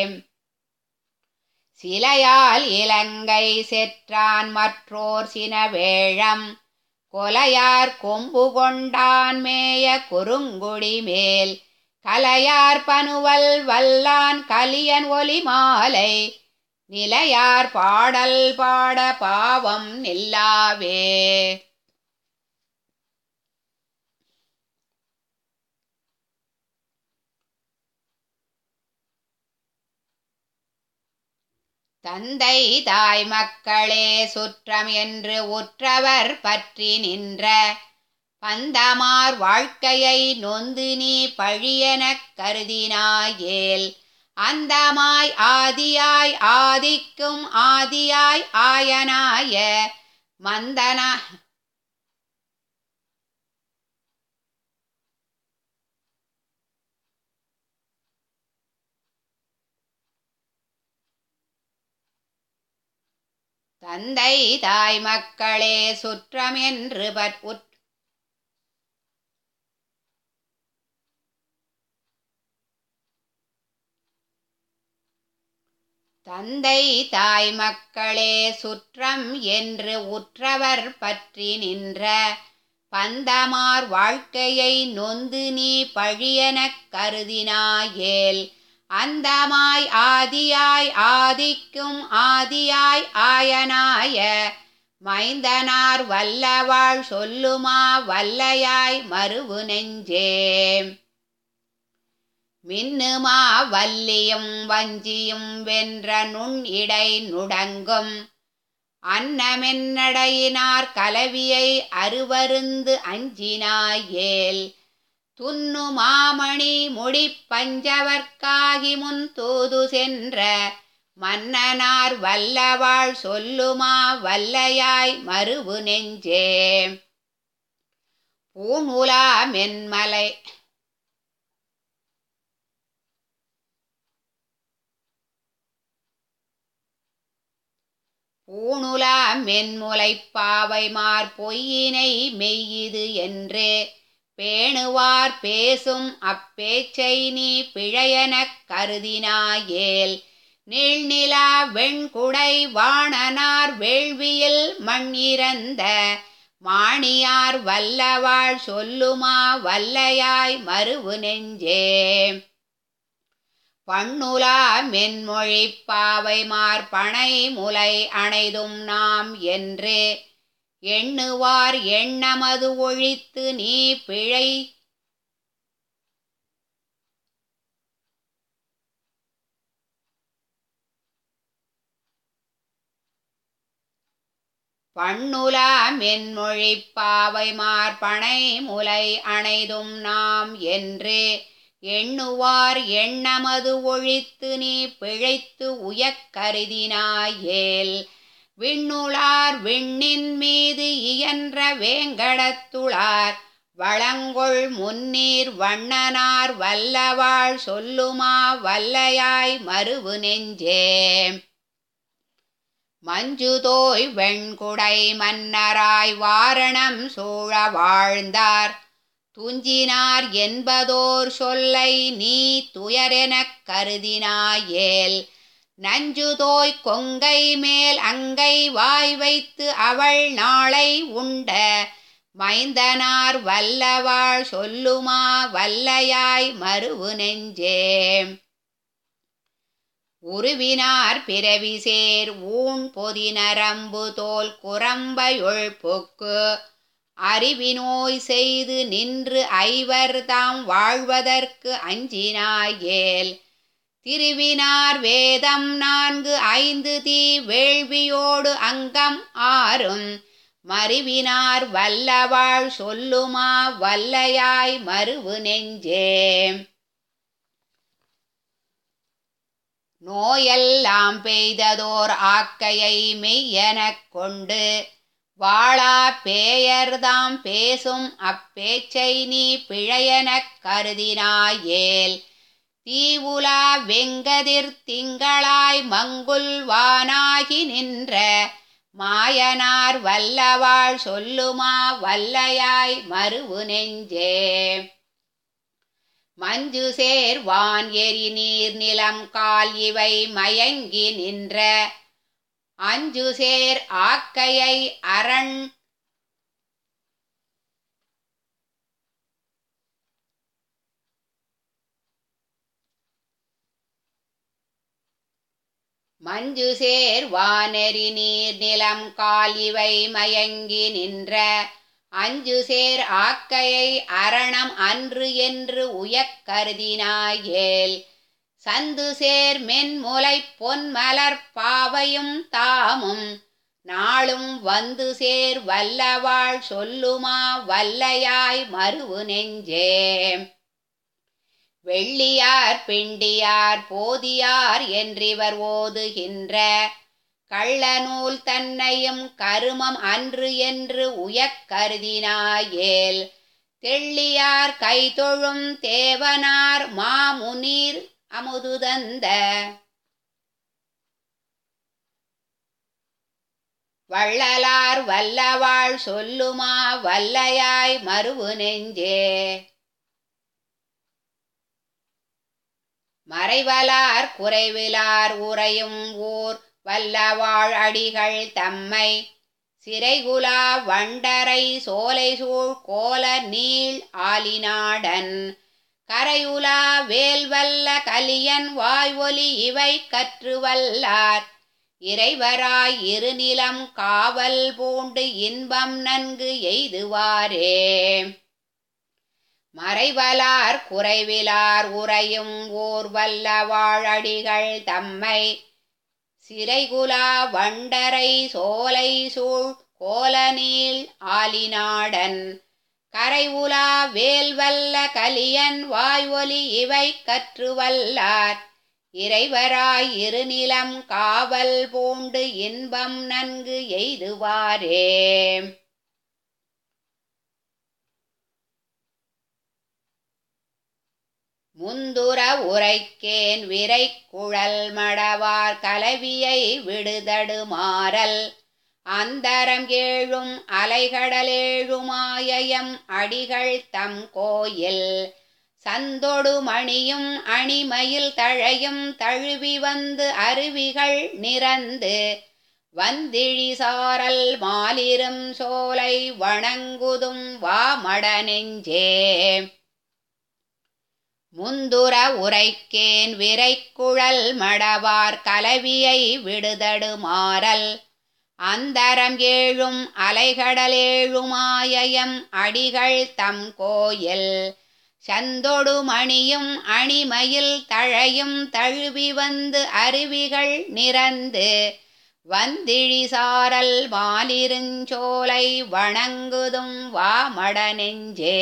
சிலையால் இலங்கை செற்றான் மற்றோர் சினவேழம் கொலையார் கொம்பு கொண்டான் மேய குறுங்குடி மேல் கலையார் பனுவல் வல்லான் கலியன் ஒலி மாலை நிலையார் பாடல் பாட பாவம் நில்லாவே தந்தை தாய் மக்களே சுற்றம் என்று உற்றவர் பற்றி நின்ற பந்தமார் வாழ்க்கையை நொந்து நீ பழியெனக் கருதினாயேல் அந்தமாய் ஆதியாய் ஆதிக்கும் ஆதியாய் ஆயனாய மந்தனா தந்தை தாய் மக்களே சுற்றம் என்று பற் உற் தந்தை தாய் மக்களே சுற்றம் என்று உற்றவர் பற்றி நின்ற பந்தமார் வாழ்க்கையை நொந்து நீ பழியெனக் கருதினாயேல் அந்தமாய் ஆதியாய் ஆதிக்கும் ஆதியாய் ஆயனாய மைந்தனார் வல்லவாள் சொல்லுமா வல்லையாய் மறுவு நெஞ்சே மின்னுமா வல்லியும் வஞ்சியும் வென்ற நுண் இடை நுடங்கும் அன்னமென்னடையினார் கலவியை அருவருந்து அஞ்சினாயேல் துன்னு மாமணி முடி பஞ்சவர்க்காகி முன் தூது சென்ற மன்னனார் வல்லவாள் சொல்லுமா வல்லையாய் மறுவு நெஞ்சே பூணுலா மென்மலை பூணுலா மென்முலைப் பாவைமார் பொய்யினை மெய்யிது என்று பேணுவார் பேசும் அப்பேச்சை நீ பிழையெனக் கருதினாயேல் நீள்நிலா வெண்குடை வாணனார் வேள்வியில் மண்ணிறந்த மாணியார் வல்லவாள் சொல்லுமா வல்லையாய் மறுவு நெஞ்சே பண்ணுலா மென்மொழிப் பாவைமார் பனை முலை அணைதும் நாம் என்று எண்ணுவார் எண்ணமது ஒழித்து நீ பிழை பண்ணுலா மென்மொழிப் பாவைமார் பனை முலை அணைதும் நாம் என்று எண்ணுவார் எண்ணமது ஒழித்து நீ பிழைத்து உயக்கருதினாயேல் விண்ணுளார் விண்ணின் மீது இயன்ற வேங்கடத்துளார் வளங்கொள் முன்னீர் வண்ணனார் வல்லவாள் சொல்லுமா வல்லையாய் மறுவு நெஞ்சே மஞ்சுதோய் வெண்குடை மன்னராய் வாரணம் சூழ வாழ்ந்தார் துஞ்சினார் என்பதோர் சொல்லை நீ துயரெனக் கருதினாயேல் நஞ்சுதோய் கொங்கை மேல் அங்கை வாய் வைத்து அவள் நாளை உண்ட மைந்தனார் வல்லவாள் சொல்லுமா வல்லையாய் மறுவு நெஞ்சே உருவினார் பிறவி சேர் ஊன் பொதி நரம்பு தோல் குரம்பையுள் பொக்கு அறிவினோய் செய்து நின்று ஐவர் தாம் வாழ்வதற்கு அஞ்சினாயேல் திருவினார் வேதம் நான்கு ஐந்து தீ வேள்வியோடு அங்கம் ஆறும் மருவினார் வல்லவாள் சொல்லுமா வல்லையாய் மருவு நெஞ்சே நோயெல்லாம் பெய்ததோர் ஆக்கையை மெய்யெனக் கொண்டு வாழா பேயர்தாம் பேசும் அப்பேச்சை நீ பிழையெனக் கருதினாயேல் தீவுலா வெங்கதிர் திங்களாய் மங்குல் வானாகி நின்ற மாயனார் வல்லவாள் சொல்லுமா வல்லையாய் மருவு நெஞ்சே மஞ்சு சேர் வான் எரி நீர் நிலம் கால் இவை மயங்கி நின்ற அஞ்சு சேர் ஆக்கையை அரண் மஞ்சு சேர் வானெறி நீர் நிலம் கால் இவை மயங்கி நின்ற அஞ்சு சேர் ஆக்கையை அரணம் அன்று என்று உயக் கருதினாயேல் சந்து சேர் மென்முலை பொன்மலர் பாவையும் தாமும் நாளும் வந்து சேர் வல்லவாள் சொல்லுமா வல்லையாய் மருவு நெஞ்சே வெள்ளியார் பிண்டியார் போதியார் என்றிவர் ஓதுகின்ற கள்ளநூல் தன்னையும் கருமம் அன்று என்று உயக் கருதினாயேல் தெள்ளியார் கைதொழும் தேவனார் மாமுனீர் அமுதுதந்த வள்ளலார் வல்லவாள் சொல்லுமா வல்லையாய் மருவு நெஞ்சே மறைவலார் குறைவிலார் உறையும் ஊர் வல்லவாழ் அடிகள் தம்மை சிறைகுலா வண்டரை சோலை சூழ் கோல நீள் ஆலிநாடன் கரையுலா வேல்வல்ல கலியன் வாய்வொலி இவை கற்று வல்லார் இறைவராய் இருநிலம் காவல் பூண்டு இன்பம் நன்கு எய்துவாரே மறைவலார் குறைவிலார் உறையும் ஊர் வல்ல வாழடிகள் தம்மை சிறைகுலா வண்டரை சோலை சூழ் கோலநீள் ஆலிநாடன் கரைவுலா வேல்வல்ல கலியன் வாய்வொலி இவை கற்று வல்லார் இறைவராய் இருநிலம் காவல் பூண்டு இன்பம் நன்கு எய்துவாரே முந்துர உரைக்கேன் விரை குழல் மடவார் கலவியை விடுதடு மாறல் அந்தரம் ஏழும் அலைகடலேழுமாயம் அடிகள் தம் கோயில் சந்தொடு மணியும் அணிமயில் தழையும் தழுவி வந்து அருவிகள் நிறந்து வந்திழி சாரல் மாலிரும் சோலை வணங்குதும் வாமட நெஞ்சே முந்துர உரைக்கேன் விரைக்குழல் மடவார் கலவியை விடுதடு மாறல் அந்தரம் ஏழும் அலைகடலேழுமாயம் அடிகள் தம் கோயில் சந்தொடு மணியும் அணிமயில் தழையும் தழுவி வந்து அருவிகள் நிறந்து வந்திழி சாரல் மாலிருஞ்சோலை வணங்குதும் வாமட நெஞ்சே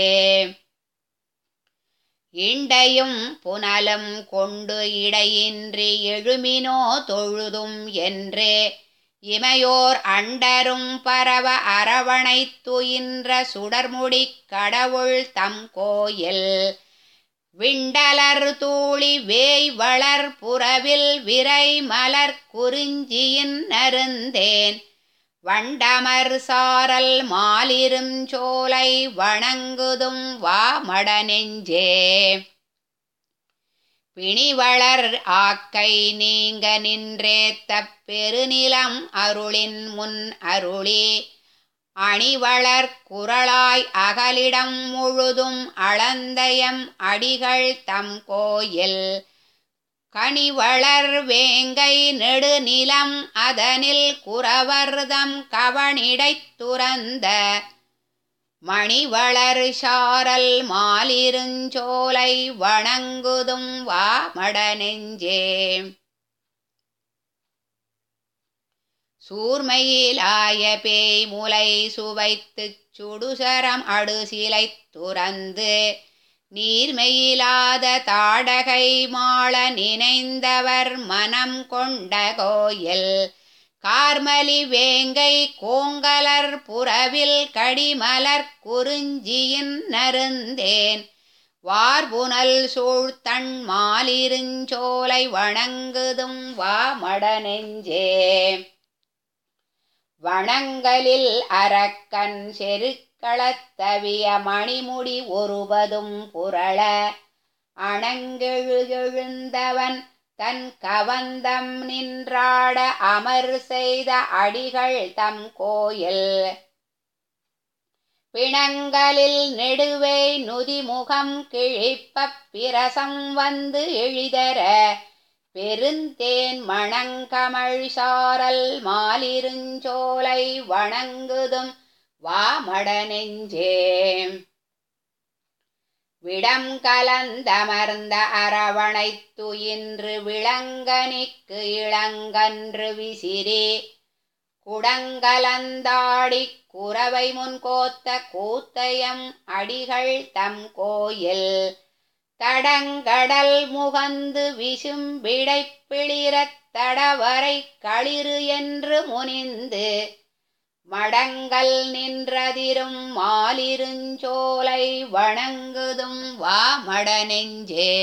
இண்டையும் புனலும் கொண்டு இடையின்றி எழுமினோ தொழுதும் என்றே இமையோர் அண்டரும் பரவ அரவணைத்துயின்ற சுடர்முடிக் கடவுள் தம் கோயில் விண்டலர் தூளி வேய் வளர் புறவில் விரை மலர் குறிஞ்சியின் நருந்தேன் வண்டமர் சாரல் மாலிரும் சோலை வணங்குதும் வாமட நெஞ்சே பிணிவளர் ஆக்கை நீங்க நின்றேத்த பெருநிலம் அருளின் முன் அருளி அணிவளர் குரலாய் அகலிடம் முழுதும் அளந்தயம் அடிகள் தம் கோயில் கனிவளர் வேங்கை நெடுநிலம் அதனில் குறவர்தம் கவனிடைத் துறந்த மணிவளர் சாரல் மாலிருஞ்சோலை வணங்குதும் வாமட நெஞ்சே சூர்மையிலாய பேய் முலை சுவைத்துச் சுடுசரம் அடுசிலை துறந்து நீர்மையிலாத தாடகை மாள நினைந்தவர் மனம் கொண்ட கோயில் கார்மலி வேங்கை கோங்கலர் புறவில் கடிமலர் குறிஞ்சியின் நருந்தேன் வார்புனல் சூழ்த்தண் மாலிருஞ்சோலை வணங்குதும் வாமட நெஞ்சே வணங்கலில் அரக்கன் செருக்களத்தவிய மணிமுடி ஒருபதும் புரள அணங்கெழுகெழுந்தவன் தன் கவந்தம் நின்றாட அமர் செய்த அடிகள் தம் கோயில் பிணங்களில் நெடுவே நுதிமுகம் கிழிப்பப் பிரசம் வந்து எழிதர பெருந்தேன் மணங்கமழ் சாரல் மாலிருஞ்சோலை வணங்குதும் வாமட நெஞ்சே விடம் கலந்தமர்ந்த அரவணைத்து இன்று விளங்கனிக்கு இளங்கன்று விசிறி குடங்கலந்தாடி குறவை முன்கோத்த கூத்தயம் அடிகள் தம் கோயில் தடங்கடல் முகந்து விசும்பிடை பிளிரத் தடவரை களிறு என்று முனிந்து மடங்கல் நின்றதிரும் மாலிருஞ்சோலை வணங்குதும் வாமட நெஞ்சே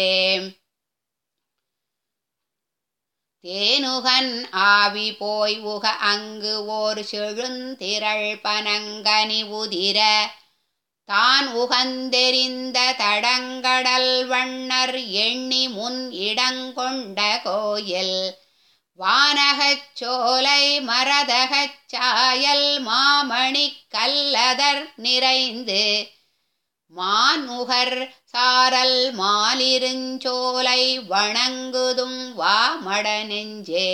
தேனுகன் ஆவி போய் உக அங்கு ஓர் செழுந்திரள் பனங்கனி உதிர தான் உகந்தெறிந்த தடங்கடல் வண்ணர் எண்ணி முன் இடங்கொண்ட கோயில் வானகச் சோலை மரதகச் சாயல் மாமணிக் கல்லதர் நிறைந்து மானுகர் சாரல் மாலிருஞ்சோலை வணங்குதும் வாமட நெஞ்சே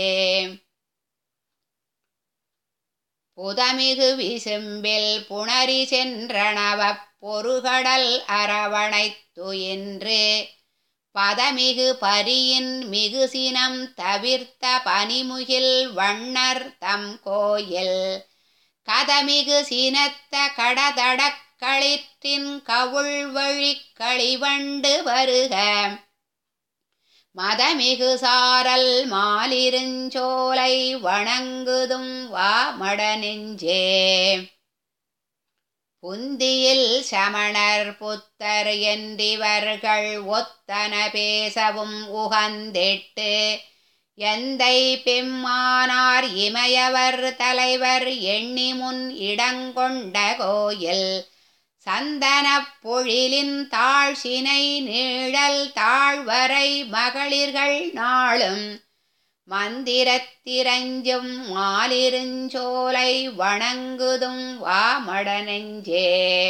புதமிகு விசும்பில் புணரி சென்றனவப் பொறுகடல் அரவணைத்து என்று பதமிகு பரியின் மிகு சினம் தவிர்த்த பனிமுகில் வண்ணர் தம் கோயில் கதமிகு சினத்த கடதடக் களிற்றின் கவுள் வழி களிவண்டு வருக மதமிகு சாரல் மாலிருஞ்சோலை வணங்குதும் வாமட நெஞ்சே புந்தியில் சமணர் புத்தர் என்றிவர்கள் ஒத்தன பேசவும் உகந்திட்டு எந்தை பெம்மானார் இமயவர் தலைவர் எண்ணி முன் இடங்கொண்ட கோயில் சந்தனப் பொழிலின் தாழ்சினை நீழல் தாழ்வரை மகளிர்கள் நாளும் மந்திரத்திரஞ்சும் மாலிருஞ்சோலை வணங்குதும் வாமட நெஞ்சே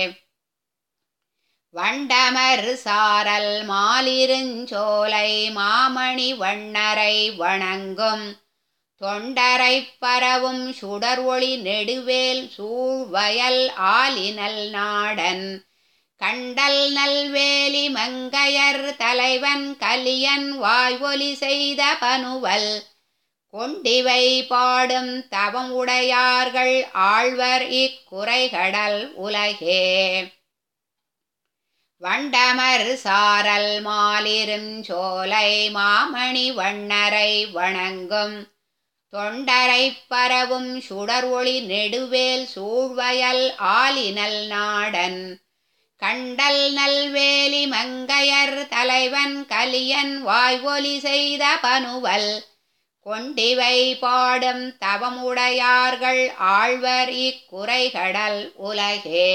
வண்டமர் சாரல் மாலிருஞ்சோலை மாமணி வண்ணரை வணங்கும் தொண்டரைப் பரவும் சுடர் ஒளி நெடுவேல் சூழ்வயல் ஆலினல் நாடன் கண்டல் நல்வேலி மங்கையர் தலைவன் கலியன் வாய்வொலி செய்த பனுவல் கொண்டிவை பாடும் தவம் உடையார்கள் ஆழ்வர் இக்குறைகடல் உலகே வண்டமர் சாரல் மாலிரும் சோலை மாமணி வண்ணரை வணங்கும் தொண்டரைப் பரவும் சுடர் ஒளி நெடுவேல் சூழ்வயல் ஆலினல் நாடன் கண்டல் நல்வேலி மங்கையர் தலைவன் கலியன் வாய்வொலி செய்த பனுவல் கொண்டிவை பாடும் தவமுடையார்கள் ஆழ்வர் இக்குறைகடல் உலகே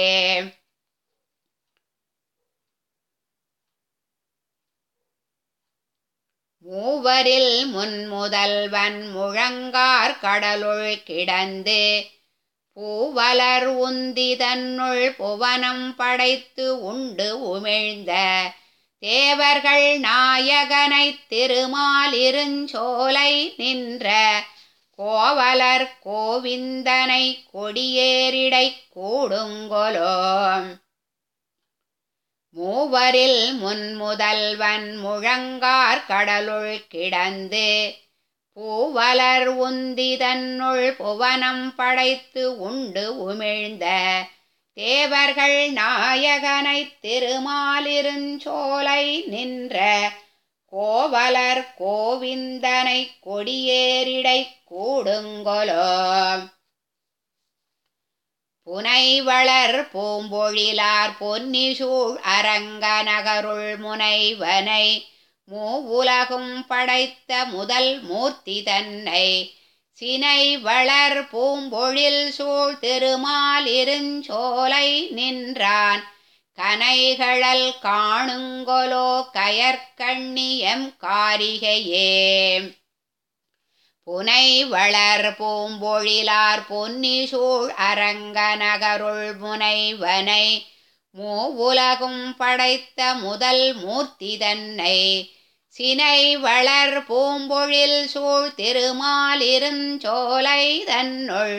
மூவரில் முன்முதல்வன் முழங்கார் கடலுள் கிடந்து பூவலர் உந்தி தன்னுள் புவனம் படைத்து உண்டு உமிழ்ந்த தேவர்கள் நாயகனைத் திருமாலிருஞ்சோலை நின்ற கோவலர் கோவிந்தனை கொடியேறிடை கூடுங்கொலோம் மூவரில் முன்முதல்வன் முழங்கார் கடலுள் கிடந்து பூவலர் உந்தி தன்னுள் புவனம் படைத்து உண்டு உமிழ்ந்த தேவர்கள் நாயகனைத் திருமாலிருஞ்சோலை நின்ற கோவலர் கோவிந்தனை கொடியேறிடை கூடுங்கொலோ புனைவளர் பூம்பொழிலார் பொன்னிசூழ் அரங்க நகருள் முனைவனை மூவுலகும் படைத்த முதல் மூர்த்தி தன்னை சினை வளர் பூம்பொழில் சூழ் திருமாலிருஞ்சோலை நின்றான் கனைகழல் காணுங்கொலோ கயற்கண்ணியம் காரிகையே புனை வளர் பூம்பொழிலார் பொன்னிசூழ் அரங்க நகருள் முனைவனை மூவுலகும் படைத்த முதல் மூர்த்தி தன்னை சினை வளர் பூம்பொழில் சூழ் திருமாலிருஞ்சோலை தன்னுள்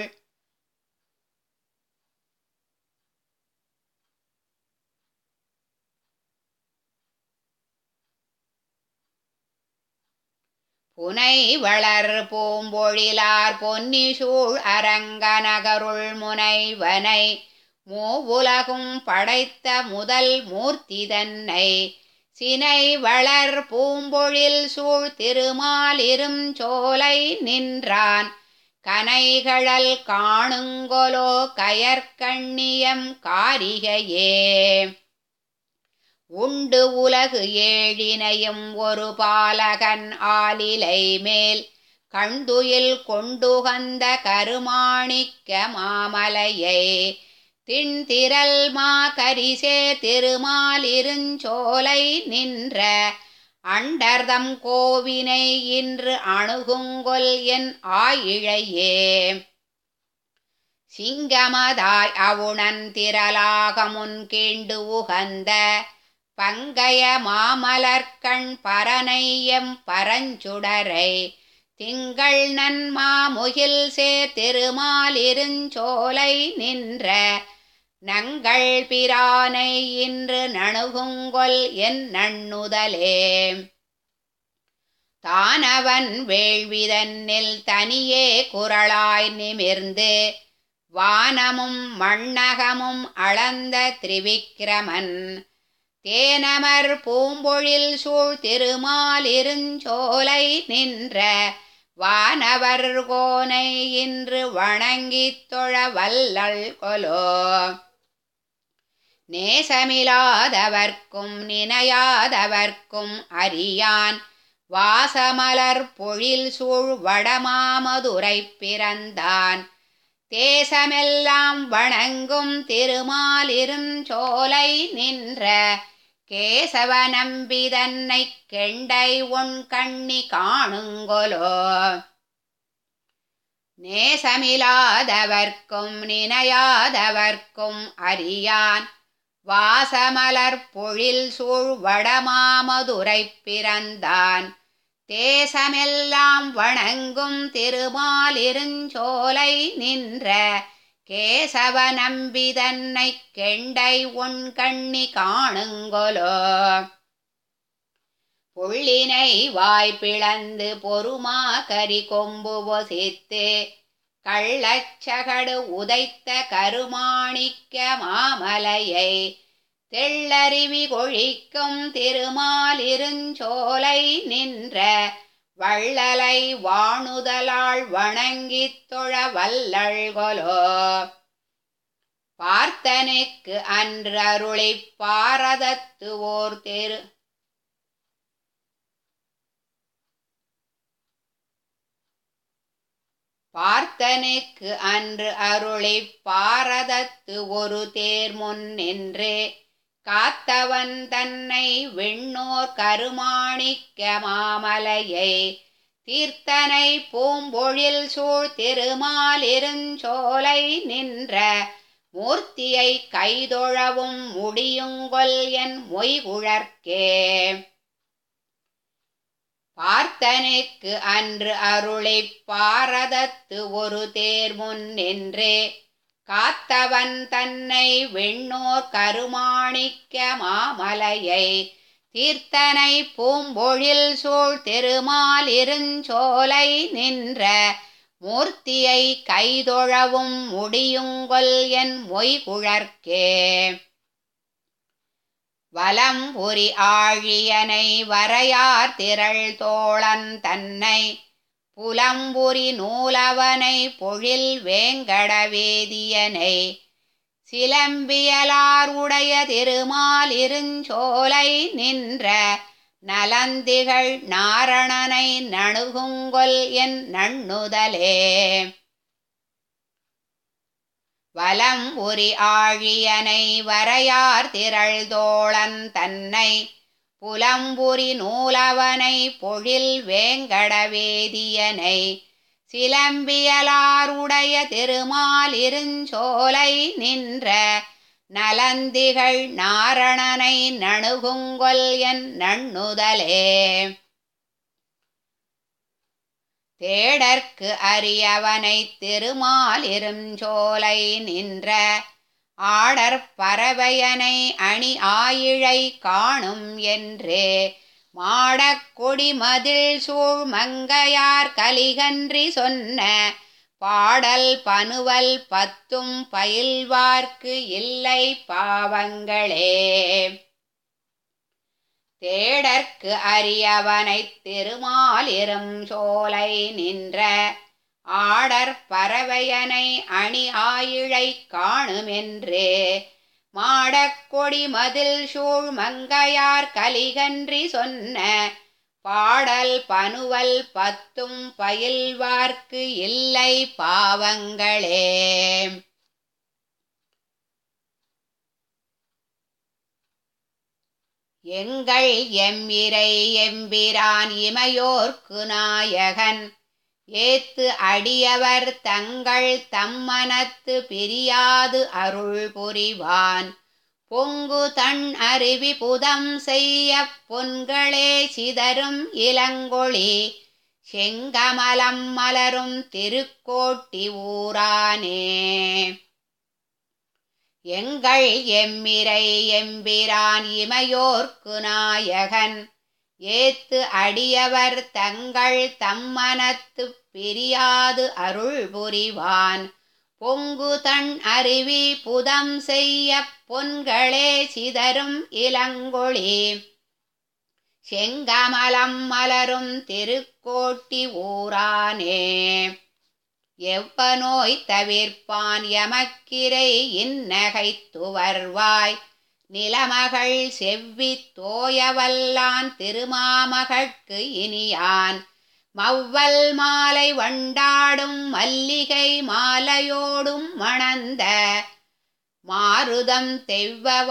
புனை வளர் பூம்பொழிலார் பொன்னிசூழ் அரங்க நகருள் முனைவனை மூவுலகும் படைத்த முதல் மூர்த்தி தன்னை சினை வளர் பூம்பொழில் சூழ் திருமாலிரும் சோலை நின்றான் கனைகழல் காணுங்கொலோ கயற்கண்ணியம் காரிகையே உண்டு உலகு ஏழினையும் ஒரு பாலகன் ஆலிலை மேல் கண்துயில் கொண்டுகந்த கருமாணிக்க மாமலையை திண்திரல் மா கரிசே திருமாலிருஞ்சோலை நின்ற அண்டர்தம் கோவினை இன்று அணுகுங்கொல் என் ஆயிழையே சிங்கமதாய் அவுணன் திரளாக முன்கீண்டு உகந்த பங்கய மாமலர்கண் பரனையம் பரஞ்சுடரை திங்கள் நன்மாமுகில் சே திருமாலிருஞ்சோலை நின்ற நங்கள் பிரானை இன்று நணுகுங்கொல் என் நண்ணுதலே தானவன் வேள்விதன்னில் தனியே குரலாய் நிமிர்ந்து வானமும் மண்ணகமும் அளந்த திரிவிக்கிரமன் தேனமர் பூம்பொழில் சூழ் திருமாலிருஞ்சோலை நின்ற வானவர் கோனை இன்று வணங்கித் தொழ வல்லள் கொலோ நேசமிலாதவர்க்கும் நினையாதவர்க்கும் அறியான் வாசமலர் பொழில் சூழ் வடமாமதுரை பிறந்தான் தேசமெல்லாம் வணங்கும் திருமாலிருஞ்சோலை நின்ற கேசவ நம்பி தன்னை கெண்டை உன் கண்ணி காணுங்கொலோ நேசமிலாதவர்க்கும் நினையாதவர்க்கும் அறியான் வாசமலர் பொழில் சூழ் வடமாமதுரை பிறந்தான் தேசமெல்லாம் வணங்கும் திருமாலிருஞ்சோலை நின்ற கேசவ நம்பி தன்னை கெண்டை உன் கண்ணி காணுங்கொலோ புள்ளினை வாய் பிளந்து பொறுமா கரி கொம்பு ஒசித்து கள்ளச்சகடு உதைத்த கருமாணிக்க மாமலையை தெள்ளருவி கொழிக்கும் திருமாலிருஞ்சோலை நின்ற வள்ளலை வாணுதலாள் வணங்கித் தொழ வல்லள்கொலோ பார்த்தனுக்கு அன்று அருளிப் பாரதத்து ஓர் தெரு பார்த்தனுக்கு அன்று அருளிப் பாரதத்து ஒரு தேர் முன் நின்று காத்தவன் தன்னை விண்ணோர் கருமாணிக்க மாமலையை தீர்த்தனை பூம்பொழில் சூழ் திருமாலிருஞ்சோலை நின்ற மூர்த்தியை கைதொழவும் முடியுங்கொல் என் மொய்குழற்கே பார்த்தனுக்கு அன்று அருளிப் பாரதத்து ஒரு தேர் முன் நின்று காத்தவன் தன்னை விண்ணோர் கருமாணிக்க மாமலையை தீர்த்தனை பூம்பொழில் சூழ் திருமால் இருஞ்சோலை நின்ற மூர்த்தியை கைதொழவும் முடியுங்கொல் என் மொய்குழற்கே வலம்புரி ஆழியனை வரையார் திரள் தோழன் தன்னை புலம்புரி நூலவனை பொழில் வேங்கடவேதியனை சிலம்பியலார் உடைய திருமால் இருஞ்சோலை நின்ற நலந்திகள் நாரணனை நணுகுங்கொல் என் நண்ணுதலே வலம் உரி ஆழியனை வரையார் திரள் தோழன் தன்னை புலம்புரி நூலவனை பொழில் வேங்கடவேதியனை சிலம்பியலாருடைய திருமால் இருஞ்சோலை நின்ற நலந்திகள் நாரணனை நணுகுங்கொல் என் நண்ணுதலே தேடற்கு அரியவனை திருமால் இருஞ்சோலை நின்ற ஆடற் பறவையனை அணி ஆயிழை காணும் என்றே மாடக் கொடி மதில் சூழ் மங்கையார் கலிகன்றி சொன்ன பாடல் பனுவல் பத்தும் பயில்வார்க்கு இல்லை பாவங்களே தேடற்கு அரியவனைத் திருமாலிரும் சோலை நின்ற ஆடற் பறவையனை அணி ஆயிழை காணுமென்றே மாடக்கொடி மதில் சூழ் மங்கையார் கலிகன்றி சொன்ன பாடல் பனுவல் பத்தும் பயில்வார்க்கு இல்லை பாவங்களே எங்கள் எம்மிரை எம்பிரான் இமையோர்க்கு நாயகன் ஏத்து அடியவர் தங்கள் தம்மனத்து பிரியாது அருள் புரிவான் பொங்கு தன் அருவி புதம் செய்ய பொன்களே சிதறும் இளங்கொழி செங்கமலம் மலரும் திருக்கோட்டி ஊரானே எங்கள் எம்மிரை எம்பிரான் இமையோர்க்கு நாயகன் ஏத்து அடியவர் தங்கள் தம்மனத்து பிரியாது அருள் புரிவான் பொங்கு தன் அருவி புதம் செய்ய பொன்களே சிதறும் இளங்கொழி செங்கமலம் மலரும் திருக்கோட்டி ஊரானே எவ்வநோய் தவிர்ப்பான் எமக்கிரை இன்னகைத்து வருவாய் நிலமகள் செவ்வி தோயவல்லான் திருமாமகட்கு இனியான் மவ்வல் மாலை வண்டாடும் மல்லிகை மாலையோடும் மணந்த மாருதம் தெவ்வ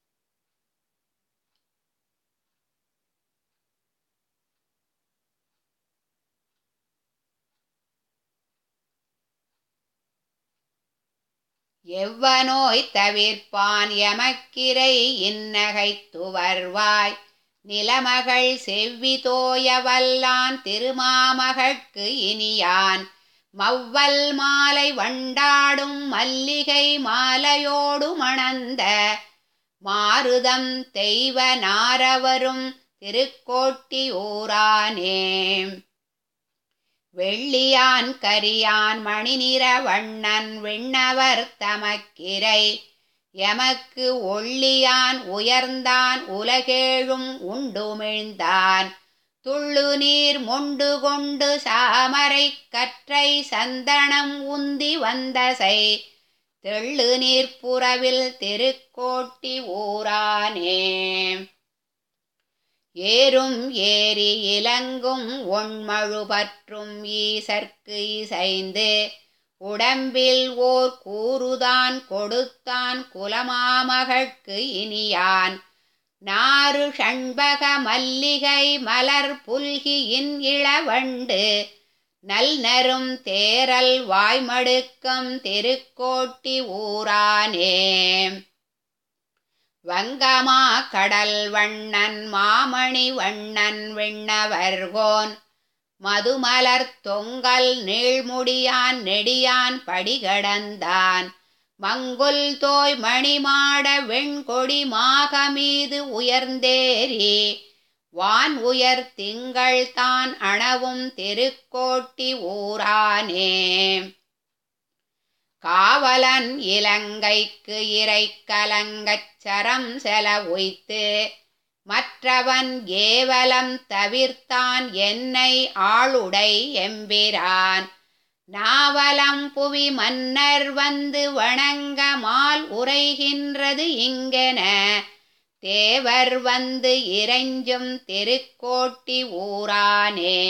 எவ்வநோய் தவிர்ப்பான் எமக்கிரை இன்னகைத்து வருவாய் நிலமகள் செவ்வி தோயவல்லான் திருமாமகட்கு இனியான் மவ்வல் மாலை வண்டாடும் மல்லிகை மாலையோடு மணந்த மாருதம் தெய்வ நாரவரும் திருக்கோட்டி ஊரானே வெள்ளியான் கரியான் மணிநிற வண்ணன் விண்ணவர் தமக்கிரை எமக்கு ஒள்ளியான் உயர்ந்தான் உலகேழும் உண்டுமிழ்ந்தான் துள்ளு நீர் மொண்டு கொண்டு சாமரை கற்றை சந்தனம் உந்தி வந்தசை தெள்ளு நீர்ப்புறவில் திருக்கோட்டி ஊரானே ஏறும் ஏரி இலங்கும் ஒண்மழு பற்றும் ஈசற்கு இசைந்து உடம்பில் ஓர் கூறுதான் கொடுத்தான் குலமாமகட்கு இனியான் நாறு ஷண்பக மல்லிகை மலர் புல்கியின் இளவண்டு நல் நரும் தேரல் வாய்மடுக்கம் திருக்கோட்டி ஊரானே வங்கமா கடல் வண்ணன் மாமணி வண்ணன் விண்ணவர்கோன் மதுமலர் தொங்கல் நீழ்முடியான் நெடியான் படிகடந்தான் மங்குல் தோய் மணிமாட வெண்கொடி மாகமீது உயர்ந்தேறி வான் உயர் திங்கள் தான் அணவும் தெருக்கோட்டி ஊரானே காவலன் இலங்கைக்கு இறை கலங்கச் சரம் செல உய்த்து மற்றவன் ஏவலம் தவிர்த்தான் என்னை ஆளுடை எம்பிரான் நாவலம் புவி மன்னர் வந்து வணங்க மால் உரைகின்றது இங்கென தேவர் வந்து இறைஞ்சும் திருக்கோட்டி ஊரானே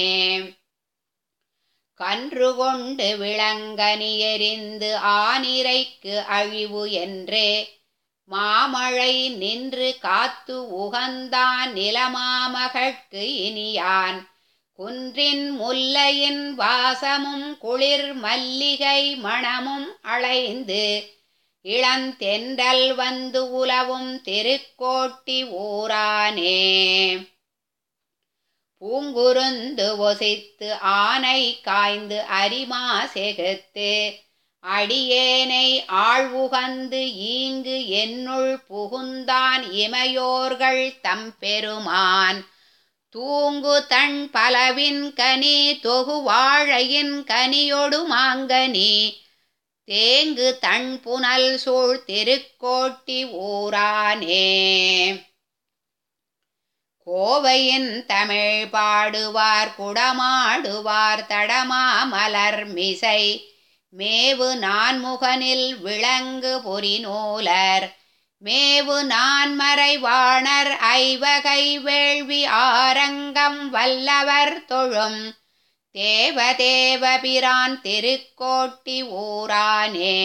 கன்று கொண்டு விளங்கனி எறிந்து ஆனிரைக்கு அழிவு என்றே மாமழை நின்று காத்து உகந்தான் நிலமாமகட்கு இனியான் குன்றின் முல்லையின் வாசமும் குளிர் மல்லிகை மணமும் அலைந்து இளந்தென்றல் வந்து உலவும் திருக்கோட்டி ஊரானே பூங்குருந்து ஒசித்து ஆனை காய்ந்து அரிமா செகுத்து அடியேனை ஆழ்வுகந்து ஈங்கு என்னுள் புகுந்தான் இமையோர்கள் தம்பெருமான் தூங்கு தன் பலவின் கனி தொகு வாழையின் கனியொடு மாங்கனி தேங்கு தன் புனல் சூழ் திருக்கோட்டி ஊரானே கோவையின் தமிழ் பாடுவார் குடமாடுவார் தடமா மலர் மிசை மேவு நான்முகனில் விளங்கு பொறிநூலர் மேவு நான்மறை வாணர் ஐவகை வேள்வி ஆரங்கம் வல்லவர் தொழும் தேவதேவபிரான் திருக்கோட்டி ஊரானே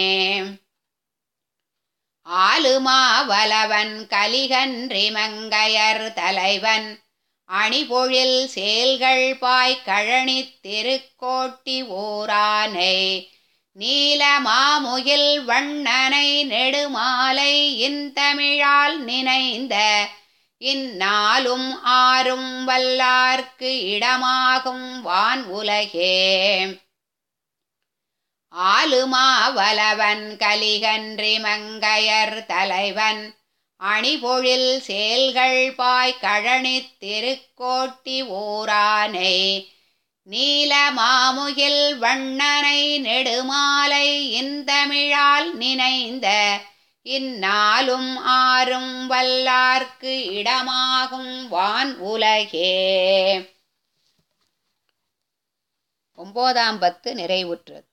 ஆலுமாவலவன் கலிகன்றி மங்கையர் தலைவன் அணிபொழில் சேல்கள் பாய் கழனித் திருக்கோட்டி ஊரானை நீலமாமுகில் வண்ணனை நெடுமாலை இந்தமிழால் நினைந்த இந்நாளும் ஆறும் வல்லார்க்கு இடமாகும் வான் உலகே ஆலுமாவலவன் கலிகன்றி மங்கையர் தலைவன் அணிபொழில் சேல்கள் பாய் கழனித் திருக்கோட்டி ஊரானை நீலமாமுகில் வண்ணனை நெடுமாலை இந்தமிழால் நினைந்த இந்நாளும் ஆறும் வல்லார்க்கு இடமாகும் வான் உலகே ஒன்பதாம் பத்து நிறைவுற்றது